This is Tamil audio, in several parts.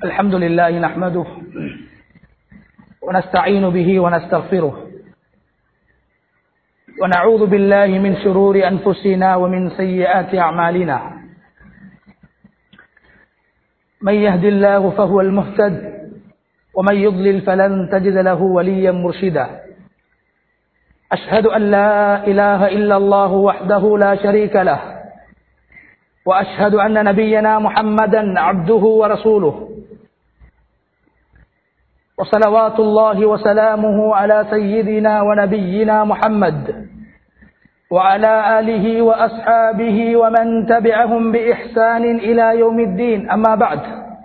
الحمد لله نحمده ونستعين به ونستغفره ونعوذ بالله من شرور أنفسنا ومن سيئات أعمالنا من يهد الله فهو المهتد ومن يضلل فلن تجد له وليا مرشدا أشهد أن لا إله إلا الله وحده لا شريك له وأشهد أن نبينا محمدا عبده ورسوله وصلوات الله وسلامه على سيدنا ونبينا محمد وعلى آله وأصحابه ومن تبعهم بإحسان إلى يوم الدين أما بعد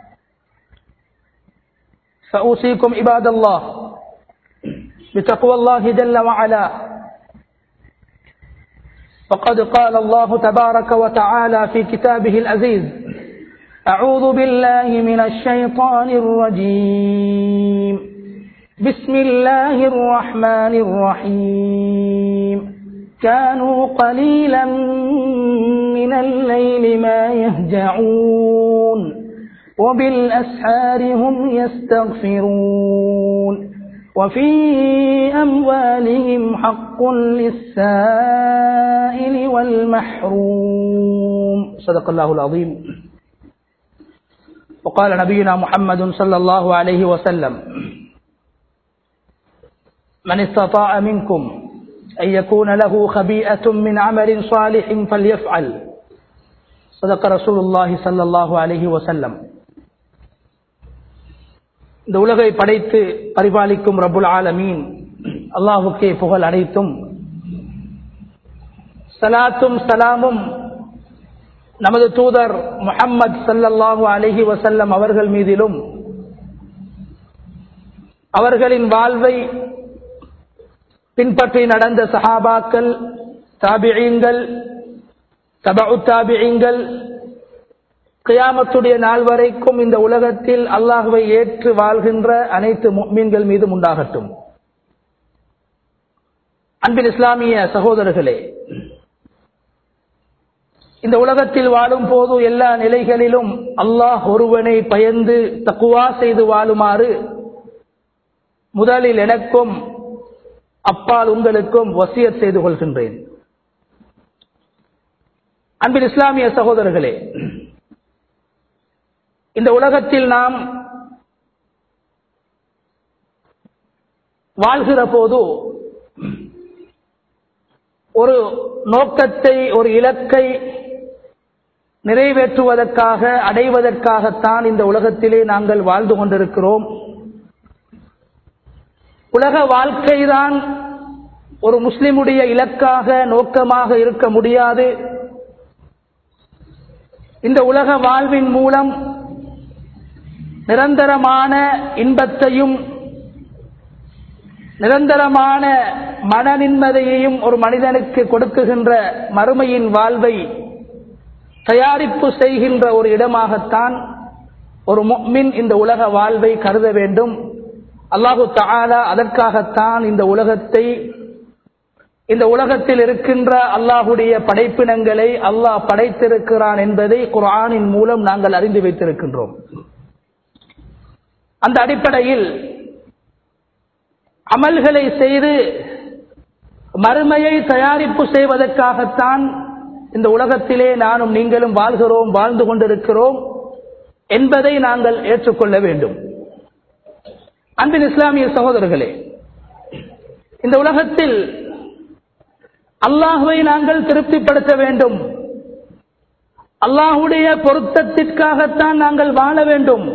فأوصيكم عباد الله بتقوى الله جل وعلا فقد قال الله تبارك وتعالى في كتابه العزيز أعوذ بالله من الشيطان الرجيم بسم الله الرحمن الرحيم كانوا قليلا من الليل ما يهجعون وبالأسحار هم يستغفرون وفي أموالهم حق للسائل والمحروم صدق الله العظيم وقال نبينا محمد صلى الله عليه وسلم من استطاع منكم أن يكون له خبيئة من عمل صالح فليفعل صدق رسول الله صلى الله عليه وسلم இந்த உலகை படைத்து பரிபாலிக்கும் ரபுல் ஆலமீன் அல்லாஹுக்கே புகழ் அனைத்தும் சலாத்தும் சலாமும் நமது தூதர் முஹம்மது சல்லல்லாஹு அலஹி வசல்லம் அவர்கள் மீதிலும் அவர்களின் வாழ்வை பின்பற்றி நடந்த சஹாபாக்கள் தாபியங்கள் தபு தாபியங்கள் கியாமத்துடைய நாள் வரைக்கும் இந்த உலகத்தில் அல்லாஹுவை ஏற்று வாழ்கின்ற அனைத்து மீன்கள் மீதும் உண்டாகட்டும் அன்பின் இஸ்லாமிய சகோதரர்களே இந்த உலகத்தில் வாழும் போது எல்லா நிலைகளிலும் அல்லாஹ் ஒருவனை பயந்து தக்குவா செய்து வாழுமாறு முதலில் எனக்கும் அப்பால் உங்களுக்கும் வசியத் செய்து கொள்கின்றேன் அன்பின் இஸ்லாமிய சகோதரர்களே இந்த உலகத்தில் நாம் வாழ்கிற போது ஒரு நோக்கத்தை ஒரு இலக்கை நிறைவேற்றுவதற்காக அடைவதற்காகத்தான் இந்த உலகத்திலே நாங்கள் வாழ்ந்து கொண்டிருக்கிறோம் உலக வாழ்க்கைதான் ஒரு முஸ்லிமுடைய இலக்காக நோக்கமாக இருக்க முடியாது இந்த உலக வாழ்வின் மூலம் நிரந்தரமான இன்பத்தையும் நிரந்தரமான மன நிம்மதியையும் ஒரு மனிதனுக்கு கொடுக்குகின்ற மறுமையின் வாழ்வை தயாரிப்பு செய்கின்ற ஒரு இடமாகத்தான் ஒரு மின் இந்த உலக வாழ்வை கருத வேண்டும் அல்லாஹு தாலா அதற்காகத்தான் இந்த உலகத்தை இந்த உலகத்தில் இருக்கின்ற அல்லாஹுடைய படைப்பினங்களை அல்லாஹ் படைத்திருக்கிறான் என்பதை குரானின் மூலம் நாங்கள் அறிந்து வைத்திருக்கின்றோம் அந்த அடிப்படையில் அமல்களை செய்து மறுமையை தயாரிப்பு செய்வதற்காகத்தான் இந்த உலகத்திலே நானும் நீங்களும் வாழ்கிறோம் வாழ்ந்து கொண்டிருக்கிறோம் என்பதை நாங்கள் ஏற்றுக்கொள்ள வேண்டும் அன்பின் இஸ்லாமிய சகோதரர்களே இந்த உலகத்தில் அல்லாஹுவை நாங்கள் திருப்திப்படுத்த வேண்டும் அல்லாஹுடைய பொருத்தத்திற்காகத்தான் நாங்கள் வாழ வேண்டும்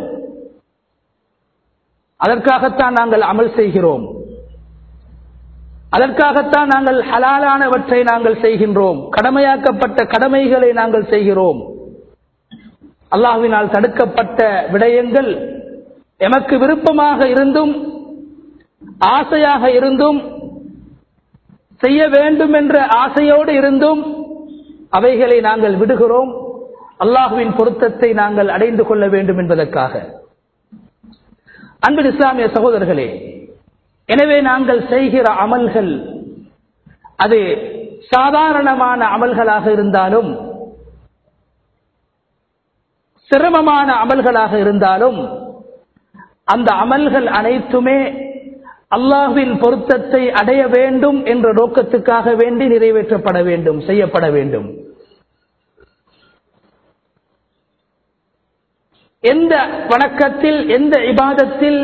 அதற்காகத்தான் நாங்கள் அமல் செய்கிறோம் அதற்காகத்தான் நாங்கள் ஹலாலானவற்றை நாங்கள் செய்கின்றோம் கடமையாக்கப்பட்ட கடமைகளை நாங்கள் செய்கிறோம் அல்லாஹுவினால் தடுக்கப்பட்ட விடயங்கள் எமக்கு விருப்பமாக இருந்தும் ஆசையாக இருந்தும் செய்ய வேண்டும் என்ற ஆசையோடு இருந்தும் அவைகளை நாங்கள் விடுகிறோம் அல்லாஹுவின் பொருத்தத்தை நாங்கள் அடைந்து கொள்ள வேண்டும் என்பதற்காக அன்பின் இஸ்லாமிய சகோதரர்களே எனவே நாங்கள் செய்கிற அமல்கள் அது சாதாரணமான அமல்களாக இருந்தாலும் சிரமமான அமல்களாக இருந்தாலும் அந்த அமல்கள் அனைத்துமே அல்லாஹ்வின் பொருத்தத்தை அடைய வேண்டும் என்ற நோக்கத்துக்காக வேண்டி நிறைவேற்றப்பட வேண்டும் செய்யப்பட வேண்டும் எந்த வணக்கத்தில் எந்த இபாதத்தில்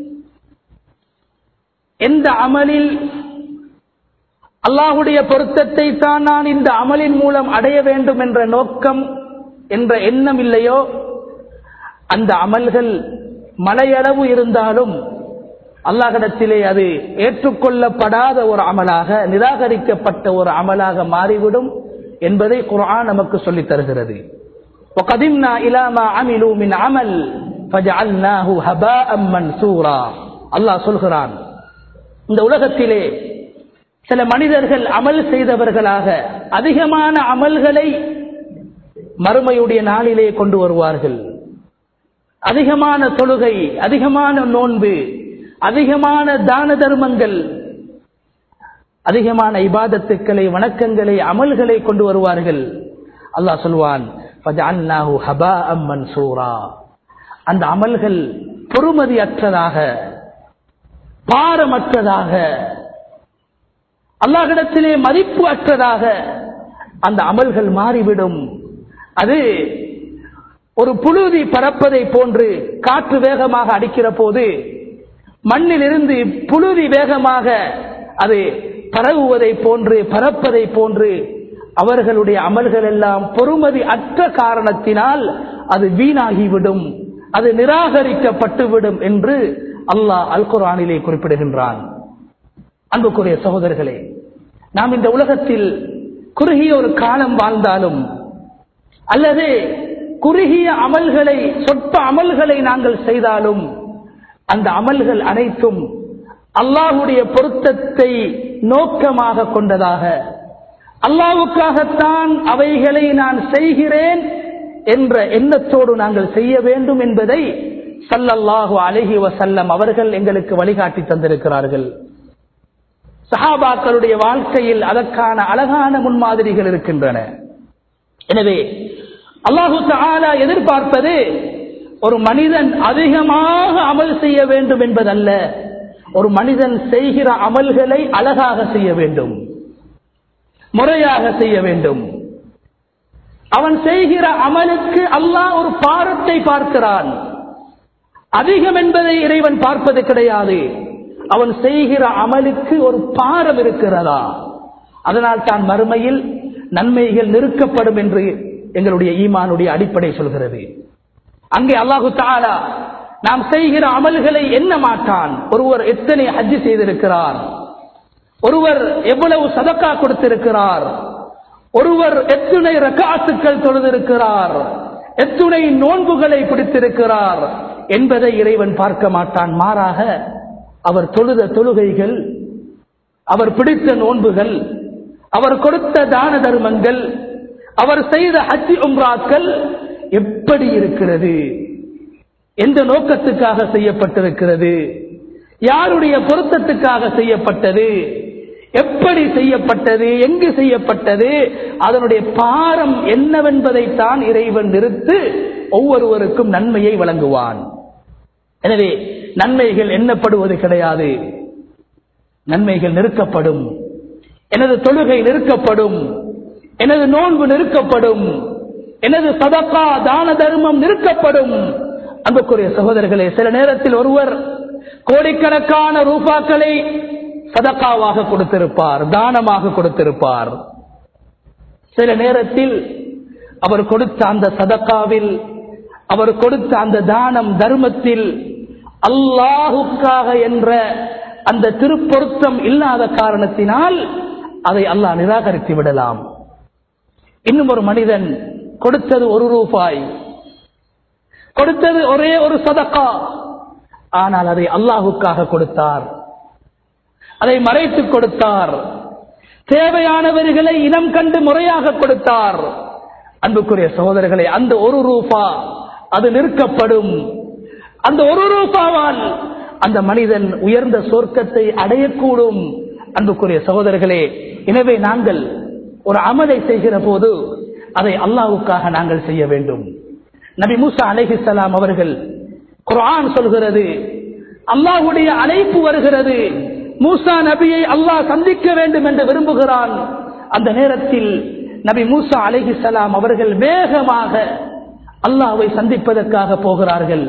எந்த அமலில் அல்லாஹுடைய பொருத்தத்தை தான் நான் இந்த அமலின் மூலம் அடைய வேண்டும் என்ற நோக்கம் என்ற எண்ணம் இல்லையோ அந்த அமல்கள் மலையளவு இருந்தாலும் அல்லாஹிடத்திலே அது ஏற்றுக்கொள்ளப்படாத ஒரு அமலாக நிராகரிக்கப்பட்ட ஒரு அமலாக மாறிவிடும் என்பதை குர்ஆன் நமக்கு சொல்லித் தருகிறது وقدمنا إلى ما عملوا من عمل فجعلناه هباء منثورا அல்லாஹ் சொல்கிறான் இந்த உலகத்திலே சில மனிதர்கள் அமல் செய்தவர்களாக அதிகமான அமல்களை மறுமையுடைய நாளிலே கொண்டு வருவார்கள் அதிகமான தொழுகை அதிகமான நோன்பு அதிகமான தான தர்மங்கள் அதிகமான இபாதத்துக்களை வணக்கங்களை அமல்களை கொண்டு வருவார்கள் அல்லாஹ் சொல்வான் அந்த அமல்கள் பொறுமதி அற்றதாக பாரமற்றதாக அல்லாஹிடத்திலே மதிப்பு அற்றதாக அந்த அமல்கள் மாறிவிடும் அது ஒரு புழுதி பறப்பதை போன்று காற்று வேகமாக அடிக்கிற போது மண்ணிலிருந்து புழுதி வேகமாக அது பரவுவதை போன்று பறப்பதை போன்று அவர்களுடைய அமல்கள் எல்லாம் பொறுமதி அற்ற காரணத்தினால் அது வீணாகிவிடும் அது நிராகரிக்கப்பட்டுவிடும் என்று அல்லாஹ் அல் குரானிலே குறிப்பிடுகின்றான் அன்புக்குரிய சகோதரர்களே நாம் இந்த உலகத்தில் குறுகிய ஒரு காலம் வாழ்ந்தாலும் அல்லது குறுகிய அமல்களை சொற்ப அமல்களை நாங்கள் செய்தாலும் அந்த அமல்கள் அனைத்தும் அல்லாஹுடைய பொருத்தத்தை நோக்கமாக கொண்டதாக அல்லாவுக்காகத்தான் அவைகளை நான் செய்கிறேன் என்ற எண்ணத்தோடு நாங்கள் செய்ய வேண்டும் என்பதை சல்லல்லாஹு அலஹி வசல்லம் அவர்கள் எங்களுக்கு வழிகாட்டி தந்திருக்கிறார்கள் சஹாபாக்களுடைய வாழ்க்கையில் அதற்கான அழகான முன்மாதிரிகள் இருக்கின்றன எனவே அல்லாஹு தாலா எதிர்பார்ப்பது ஒரு மனிதன் அதிகமாக அமல் செய்ய வேண்டும் என்பதல்ல ஒரு மனிதன் செய்கிற அமல்களை அழகாக செய்ய வேண்டும் முறையாக செய்ய வேண்டும் அவன் செய்கிற அமலுக்கு அல்லாஹ் ஒரு பாரத்தை பார்க்கிறான் அதிகம் என்பதை இறைவன் பார்ப்பது கிடையாது அவன் செய்கிற அமலுக்கு ஒரு பாரம் இருக்கிறதா அதனால் தான் மறுமையில் நன்மைகள் நிறுக்கப்படும் என்று எங்களுடைய ஈமானுடைய அடிப்படை சொல்கிறது அங்கே அல்லாஹு தாலா நாம் செய்கிற அமல்களை எண்ண மாட்டான் ஒருவர் எத்தனை ஹஜ்ஜு செய்திருக்கிறார் ஒருவர் எவ்வளவு சதக்கா கொடுத்திருக்கிறார் ஒருவர் எத்துணை ரகாத்துக்கள் தொழுதிருக்கிறார் எத்துணை நோன்புகளை பிடித்திருக்கிறார் என்பதை இறைவன் பார்க்க மாட்டான் மாறாக அவர் தொழுத தொழுகைகள் அவர் பிடித்த நோன்புகள் அவர் கொடுத்த தான தர்மங்கள் அவர் செய்த ஹஜ்ஜி உம்ராக்கள் எப்படி இருக்கிறது எந்த நோக்கத்துக்காக செய்யப்பட்டிருக்கிறது யாருடைய பொருத்தத்துக்காக செய்யப்பட்டது எப்படி செய்யப்பட்டது எங்கு செய்யப்பட்டது அதனுடைய பாரம் என்னவென்பதைத்தான் இறைவன் நிறுத்து ஒவ்வொருவருக்கும் நன்மையை வழங்குவான் எனவே நன்மைகள் எண்ணப்படுவது கிடையாது நன்மைகள் நிறுக்கப்படும் எனது தொழுகை நிறுக்கப்படும் எனது நோன்பு நிறுக்கப்படும் எனது சதக்கா தான தர்மம் நிறுக்கப்படும் அன்புக்குரிய சகோதரர்களே சில நேரத்தில் ஒருவர் கோடிக்கணக்கான ரூபாக்களை சதக்காவாக கொடுத்திருப்பார் தானமாக கொடுத்திருப்பார் சில நேரத்தில் அவர் கொடுத்த அந்த சதக்காவில் அவர் கொடுத்த அந்த தானம் தர்மத்தில் அல்லாஹுக்காக என்ற அந்த திருப்பொருத்தம் இல்லாத காரணத்தினால் அதை அல்லாஹ் நிராகரித்து விடலாம் இன்னும் ஒரு மனிதன் கொடுத்தது ஒரு ரூபாய் கொடுத்தது ஒரே ஒரு சதக்கா ஆனால் அதை அல்லாஹுக்காக கொடுத்தார் அதை மறைத்து கொடுத்தார் தேவையானவர்களை இனம் கண்டு முறையாக கொடுத்தார் அன்புக்குரிய சகோதரர்களை அந்த ஒரு ரூபா அது நிற்கப்படும் அந்த ஒரு ரூபாவால் அந்த மனிதன் உயர்ந்த சொர்க்கத்தை அடையக்கூடும் அன்புக்குரிய சகோதரர்களே எனவே நாங்கள் ஒரு அமலை செய்கிற போது அதை அல்லாவுக்காக நாங்கள் செய்ய வேண்டும் நபி மூசா அலைஹிஸ்ஸலாம் அவர்கள் குர்ஆன் சொல்கிறது அல்லாஹ்வுடைய அழைப்பு வருகிறது மூசா நபியை அல்லாஹ் சந்திக்க வேண்டும் என்று விரும்புகிறான் அந்த நேரத்தில் நபி மூசா அலைஹிஸ்ஸலாம் அவர்கள் வேகமாக அல்லாஹ்வை சந்திப்பதற்காக போகிறார்கள்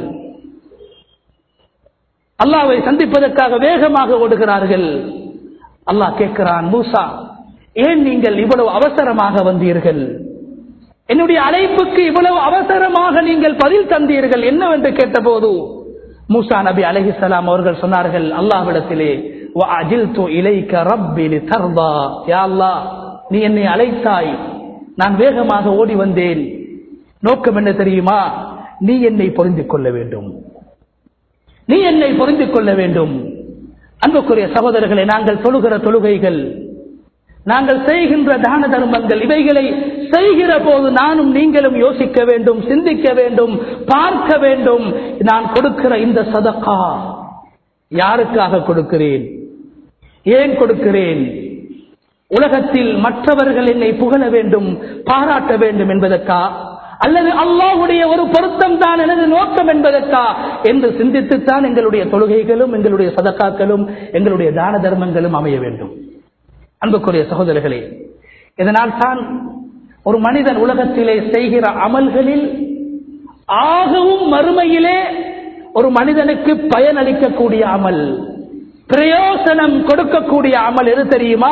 அல்லாஹ்வை சந்திப்பதற்காக வேகமாக ஓடுகிறார்கள் அல்லாஹ் கேட்கிறான் மூசா ஏன் நீங்கள் இவ்வளவு அவசரமாக வந்தீர்கள் என்னுடைய அழைப்புக்கு இவ்வளவு அவசரமாக நீங்கள் பதில் தந்தீர்கள் என்னவென்று கேட்டபோது மூசா நபி அலைஹிஸ்ஸலாம் அவர்கள் சொன்னார்கள் அல்லாஹ்விடத்திலே وَأَجِلْتُ إِلَيْكَ رَبِّي لِتَرْضَى யா அல்லாஹ் நீ என்னை அழைத்தாய் நான் வேகமாக ஓடி வந்தேன் நோக்கம் என்ன தெரியுமா நீ என்னை பொருந்தி கொள்ள வேண்டும் நீ என்னை பொருந்தி கொள்ள வேண்டும் அன்புக்குரிய சகோதரர்களை நாங்கள் தொழுகிற தொழுகைகள் நாங்கள் செய்கின்ற தான தர்மங்கள் இவைகளை செய்கிற போது நானும் நீங்களும் யோசிக்க வேண்டும் சிந்திக்க வேண்டும் பார்க்க வேண்டும் நான் கொடுக்கிற இந்த சதக்கா யாருக்காக கொடுக்கிறேன் ஏன் கொடுக்கிறேன் உலகத்தில் மற்றவர்கள் என்னை புகழ வேண்டும் பாராட்ட வேண்டும் என்பதற்கா அல்லது அல்லாஹ்வுடைய ஒரு பொருத்தம் தான் எனது நோக்கம் என்பதற்கா என்று சிந்தித்துத்தான் எங்களுடைய தொழுகைகளும் எங்களுடைய சதக்காக்களும் எங்களுடைய தான தர்மங்களும் அமைய வேண்டும் அன்புக்குரிய சகோதரர்களே இதனால் தான் ஒரு மனிதன் உலகத்திலே செய்கிற அமல்களில் ஆகவும் மறுமையிலே ஒரு மனிதனுக்கு பயனளிக்கக்கூடிய அமல் பிரயோசனம் கொடுக்கக்கூடிய அமல் எது தெரியுமா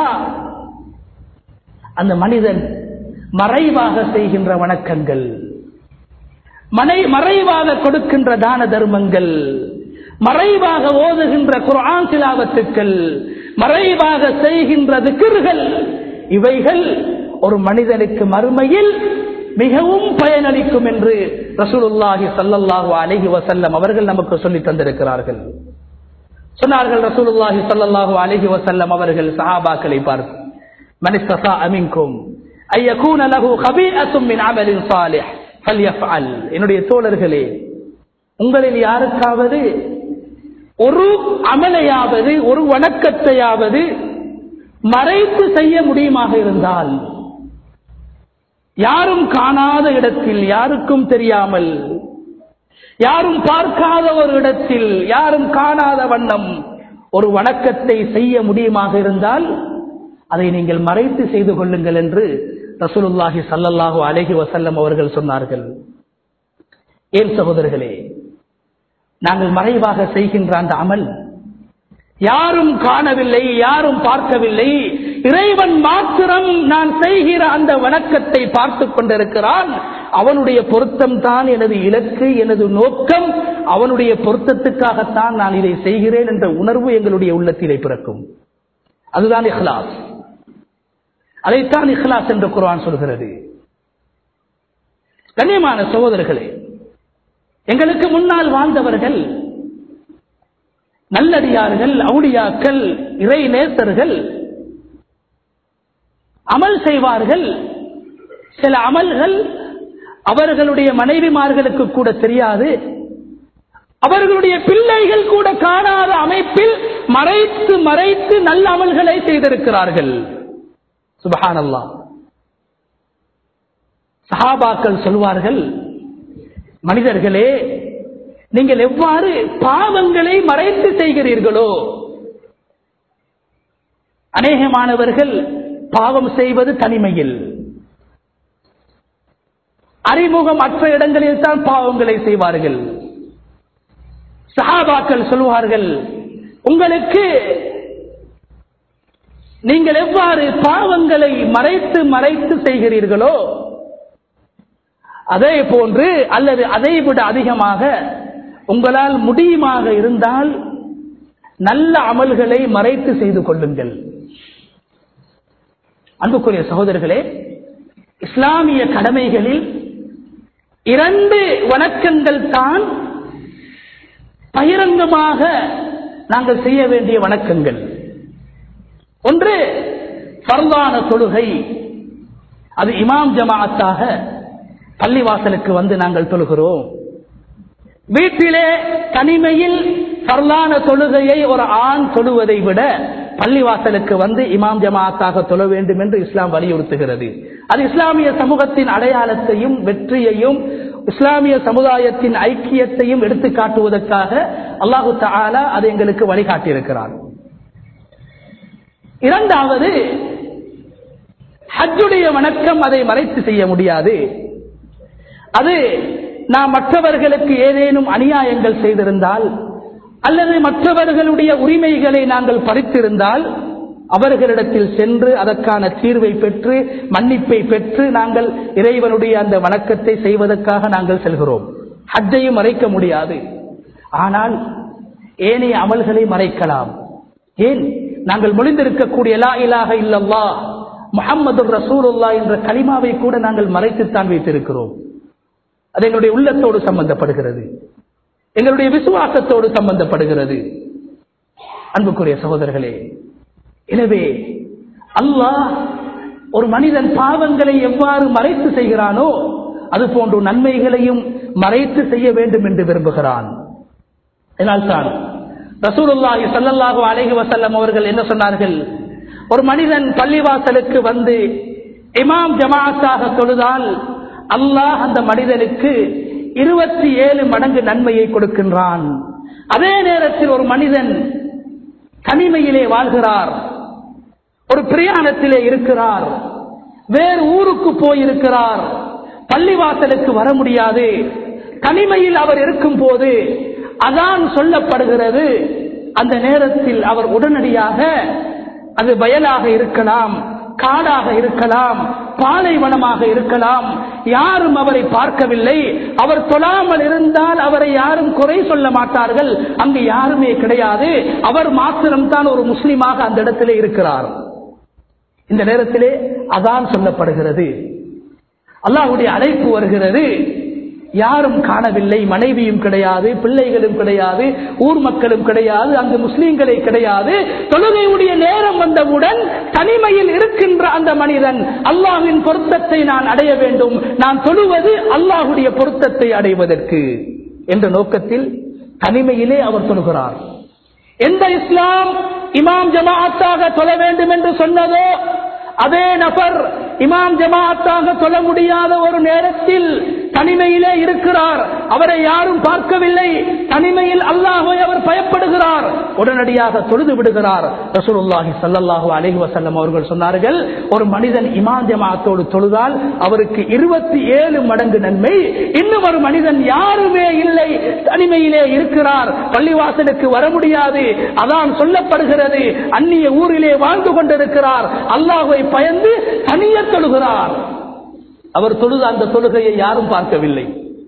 அந்த மனிதன் மறைவாக செய்கின்ற வணக்கங்கள் மனை மறைவாக கொடுக்கின்ற தான தர்மங்கள் மறைவாக ஓதுகின்ற குர்ஆன் திலாவத்துக்கள் மறைவாக செய்கின்ற திக்ர்கள் இவைகள் ஒரு மனிதனுக்கு மறுமையில் மிகவும் பயனளிக்கும் என்று ரசூலுல்லாஹி ஸல்லல்லாஹு அலைஹி வஸல்லம் அவர்கள் நமக்கு சொல்லி தந்திருக்கிறார்கள் சொன்னார்கள் ரசூலுல்லாஹி ஸல்லல்லாஹு அலைஹி வஸல்லம் அவர்கள் சஹாபாக்களை பார்த்து மன் இஸ்தஸா மின்கும் ஐ யகூன லஹு கபீஅத்தும் மின் அமலின் சாலிஹ் ஃபல்யஃஅல் என்னுடைய தோழர்களே உங்களில் யாருக்காவது ஒரு அமலையாவது ஒரு வணக்கத்தையாவது மறைத்து செய்ய முடியுமாக இருந்தால் யாரும் காணாத இடத்தில் யாருக்கும் தெரியாமல் யாரும் பார்க்காத ஒரு இடத்தில் யாரும் காணாத வண்ணம் ஒரு வணக்கத்தை செய்ய முடியுமாக இருந்தால் அதை நீங்கள் மறைத்து செய்து கொள்ளுங்கள் என்று ரசூலுல்லாஹி சல்லல்லாஹு அலைஹி வசல்லம் அவர்கள் சொன்னார்கள் ஏன் சகோதரர்களே நாங்கள் மறைவாக செய்கின்ற அந்த அமல் யாரும் காணவில்லை யாரும் பார்க்கவில்லை இறைவன் மாத்திரம் நான் செய்கிற அந்த வணக்கத்தை பார்த்து கொண்டிருக்கிறான் அவனுடைய பொருத்தம் தான் எனது இலக்கு எனது நோக்கம் அவனுடைய பொருத்தத்துக்காகத்தான் நான் இதை செய்கிறேன் என்ற உணர்வு எங்களுடைய உள்ளத்திலே பிறக்கும் அதுதான் இஹ்லாஸ் அதைத்தான் இஹ்லாஸ் என்று குர்ஆன் சொல்கிறது கண்ணியமான சகோதரர்களே எங்களுக்கு முன்னால் வாழ்ந்தவர்கள் நல்லடியார்கள் அவுடியாக்கள் இறை நேசர்கள் அமல் செய்வார்கள் சில அமல்கள் அவர்களுடைய மனைவிமார்களுக்கு கூட தெரியாது அவர்களுடைய பிள்ளைகள் கூட காணாத அமைப்பில் மறைத்து மறைத்து நல்ல அமல்களை செய்திருக்கிறார்கள் சுபஹானல்லா சஹாபாக்கள் சொல்வார்கள் மனிதர்களே நீங்கள் எவ்வாறு பாவங்களை மறைத்து செய்கிறீர்களோ அநேகமானவர்கள் பாவம் செய்வது தனிமையில் அறிமுகம் அற்ற இடங்களில் தான் பாவங்களை செய்வார்கள் சஹாபாக்கள் சொல்வார்கள் உங்களுக்கு நீங்கள் எவ்வாறு பாவங்களை மறைத்து மறைத்து செய்கிறீர்களோ அதே போன்று அல்லது அதை விட அதிகமாக உங்களால் முடியுமாக இருந்தால் நல்ல அமல்களை மறைத்து செய்து கொள்ளுங்கள் அன்புக்குரிய சகோதரர்களே இஸ்லாமிய கடமைகளில் இரண்டு வணக்கங்கள் தான் பகிரங்கமாக நாங்கள் செய்ய வேண்டிய வணக்கங்கள் ஒன்று பரவான தொழுகை அது இமாம் ஜமாஅத்தாக பள்ளிவாசலுக்கு வந்து நாங்கள் தொழுகிறோம் வீட்டிலே தனிமையில் பரலான தொழுகையை ஒரு ஆண் தொழுவதை விட பள்ளிவாசலுக்கு வந்து இமாம் ஜமாத்தாக தொழ வேண்டும் என்று இஸ்லாம் வலியுறுத்துகிறது அது இஸ்லாமிய சமூகத்தின் அடையாளத்தையும் வெற்றியையும் இஸ்லாமிய சமுதாயத்தின் ஐக்கியத்தையும் எடுத்து காட்டுவதற்காக அல்லாஹு தாலா அது எங்களுக்கு வழிகாட்டியிருக்கிறார் இரண்டாவது ஹஜ்ஜுடைய வணக்கம் அதை மறைத்து செய்ய முடியாது அது நாம் மற்றவர்களுக்கு ஏதேனும் அநியாயங்கள் செய்திருந்தால் அல்லது மற்றவர்களுடைய உரிமைகளை நாங்கள் பறித்திருந்தால் அவர்களிடத்தில் சென்று அதற்கான தீர்வை பெற்று மன்னிப்பை பெற்று நாங்கள் இறைவனுடைய அந்த வணக்கத்தை செய்வதற்காக நாங்கள் செல்கிறோம் ஹஜ்ஜையும் மறைக்க முடியாது ஆனால் ஏனைய அமல்களை மறைக்கலாம் ஏன் நாங்கள் மொழிந்திருக்கக்கூடிய லா இலாக இல்லல்லா முகமது ரசூலுல்லா என்ற கலிமாவை கூட நாங்கள் மறைத்துத்தான் வைத்திருக்கிறோம் அது எங்களுடைய உள்ளத்தோடு சம்பந்தப்படுகிறது எங்களுடைய விசுவாசத்தோடு சம்பந்தப்படுகிறது அன்புக்குரிய சகோதரர்களே எனவே அல்லாஹ் ஒரு மனிதன் பாவங்களை எவ்வாறு மறைத்து செய்கிறானோ அது போன்று நன்மைகளையும் மறைத்து செய்ய வேண்டும் என்று விரும்புகிறான் இதனால்தான் ரசூலுல்லாஹி ஸல்லல்லாஹு அலைஹி வஸல்லம் அவர்கள் என்ன சொன்னார்கள் ஒரு மனிதன் பள்ளிவாசலுக்கு வந்து இமாம் ஜமாஅத்தாக தொழுதால் அல்லாஹ் அந்த மனிதனுக்கு இருபத்தி ஏழு மடங்கு நன்மையை கொடுக்கின்றான் அதே நேரத்தில் ஒரு மனிதன் தனிமையிலே வாழ்கிறார் ஒரு பிரயாணத்திலே இருக்கிறார் வேறு ஊருக்கு போயிருக்கிறார் பள்ளிவாசலுக்கு வர முடியாது தனிமையில் அவர் இருக்கும் போது அதான் சொல்லப்படுகிறது அந்த நேரத்தில் அவர் உடனடியாக அது வயலாக இருக்கலாம் காடாக இருக்கலாம் பாலைவனமாக இருக்கலாம் யாரும் அவரை பார்க்கவில்லை அவர் தொழாமல் இருந்தால் அவரை யாரும் குறை சொல்ல மாட்டார்கள் அங்கு யாருமே கிடையாது அவர் மாத்திரம்தான் ஒரு முஸ்லீமாக அந்த இடத்திலே இருக்கிறார் இந்த நேரத்திலே அதான் சொல்லப்படுகிறது அல்லாஹுடைய அழைப்பு வருகிறது யாரும் காணவில்லை மனைவியும் கிடையாது பிள்ளைகளும் கிடையாது ஊர் மக்களும் கிடையாது அங்கு முஸ்லீம்களே கிடையாது தொழுகையுடைய நேரம் வந்தவுடன் தனிமையில் இருக்கின்ற அந்த மனிதன் அல்லாஹ்வின் பொருத்தத்தை நான் அடைய வேண்டும் நான் தொழுவது அல்லாஹுடைய பொருத்தத்தை அடைவதற்கு என்ற நோக்கத்தில் தனிமையிலே அவர் சொல்கிறார் எந்த இஸ்லாம் இமாம் ஜமாஅத்தாக தொழ வேண்டும் என்று சொன்னதோ அதே நபர் இமாம் ஜமாஅத்தாக தொழ முடியாத ஒரு நேரத்தில் தனிமையிலே இருக்கிறார் அவரை யாரும் பார்க்கவில்லை தனிமையில் அல்லாஹை அவர் பயப்படுகிறார் உடனடியாக தொழுது விடுகிறார் ரசூலுல்லாஹி ஸல்லல்லாஹு அலைஹி வஸல்லம் அவர்கள் சொன்னார்கள் ஒரு மனிதன் இமாம் ஜமாஅத்தோடு தொழுதால் அவருக்கு இருபத்தி ஏழு மடங்கு நன்மை இன்னும் ஒரு மனிதன் யாருமே இல்லை தனிமையிலே இருக்கிறார் பள்ளிவாசலுக்கு வர முடியாது அதான் சொல்லப்படுகிறது அந்நிய ஊரிலே வாழ்ந்து கொண்டிருக்கிறார் அல்லாஹை பயந்து தனிய தொழுகிறார் அவர் தொழுத அந்த தொழுகையை யாரும் பார்க்கவில்லை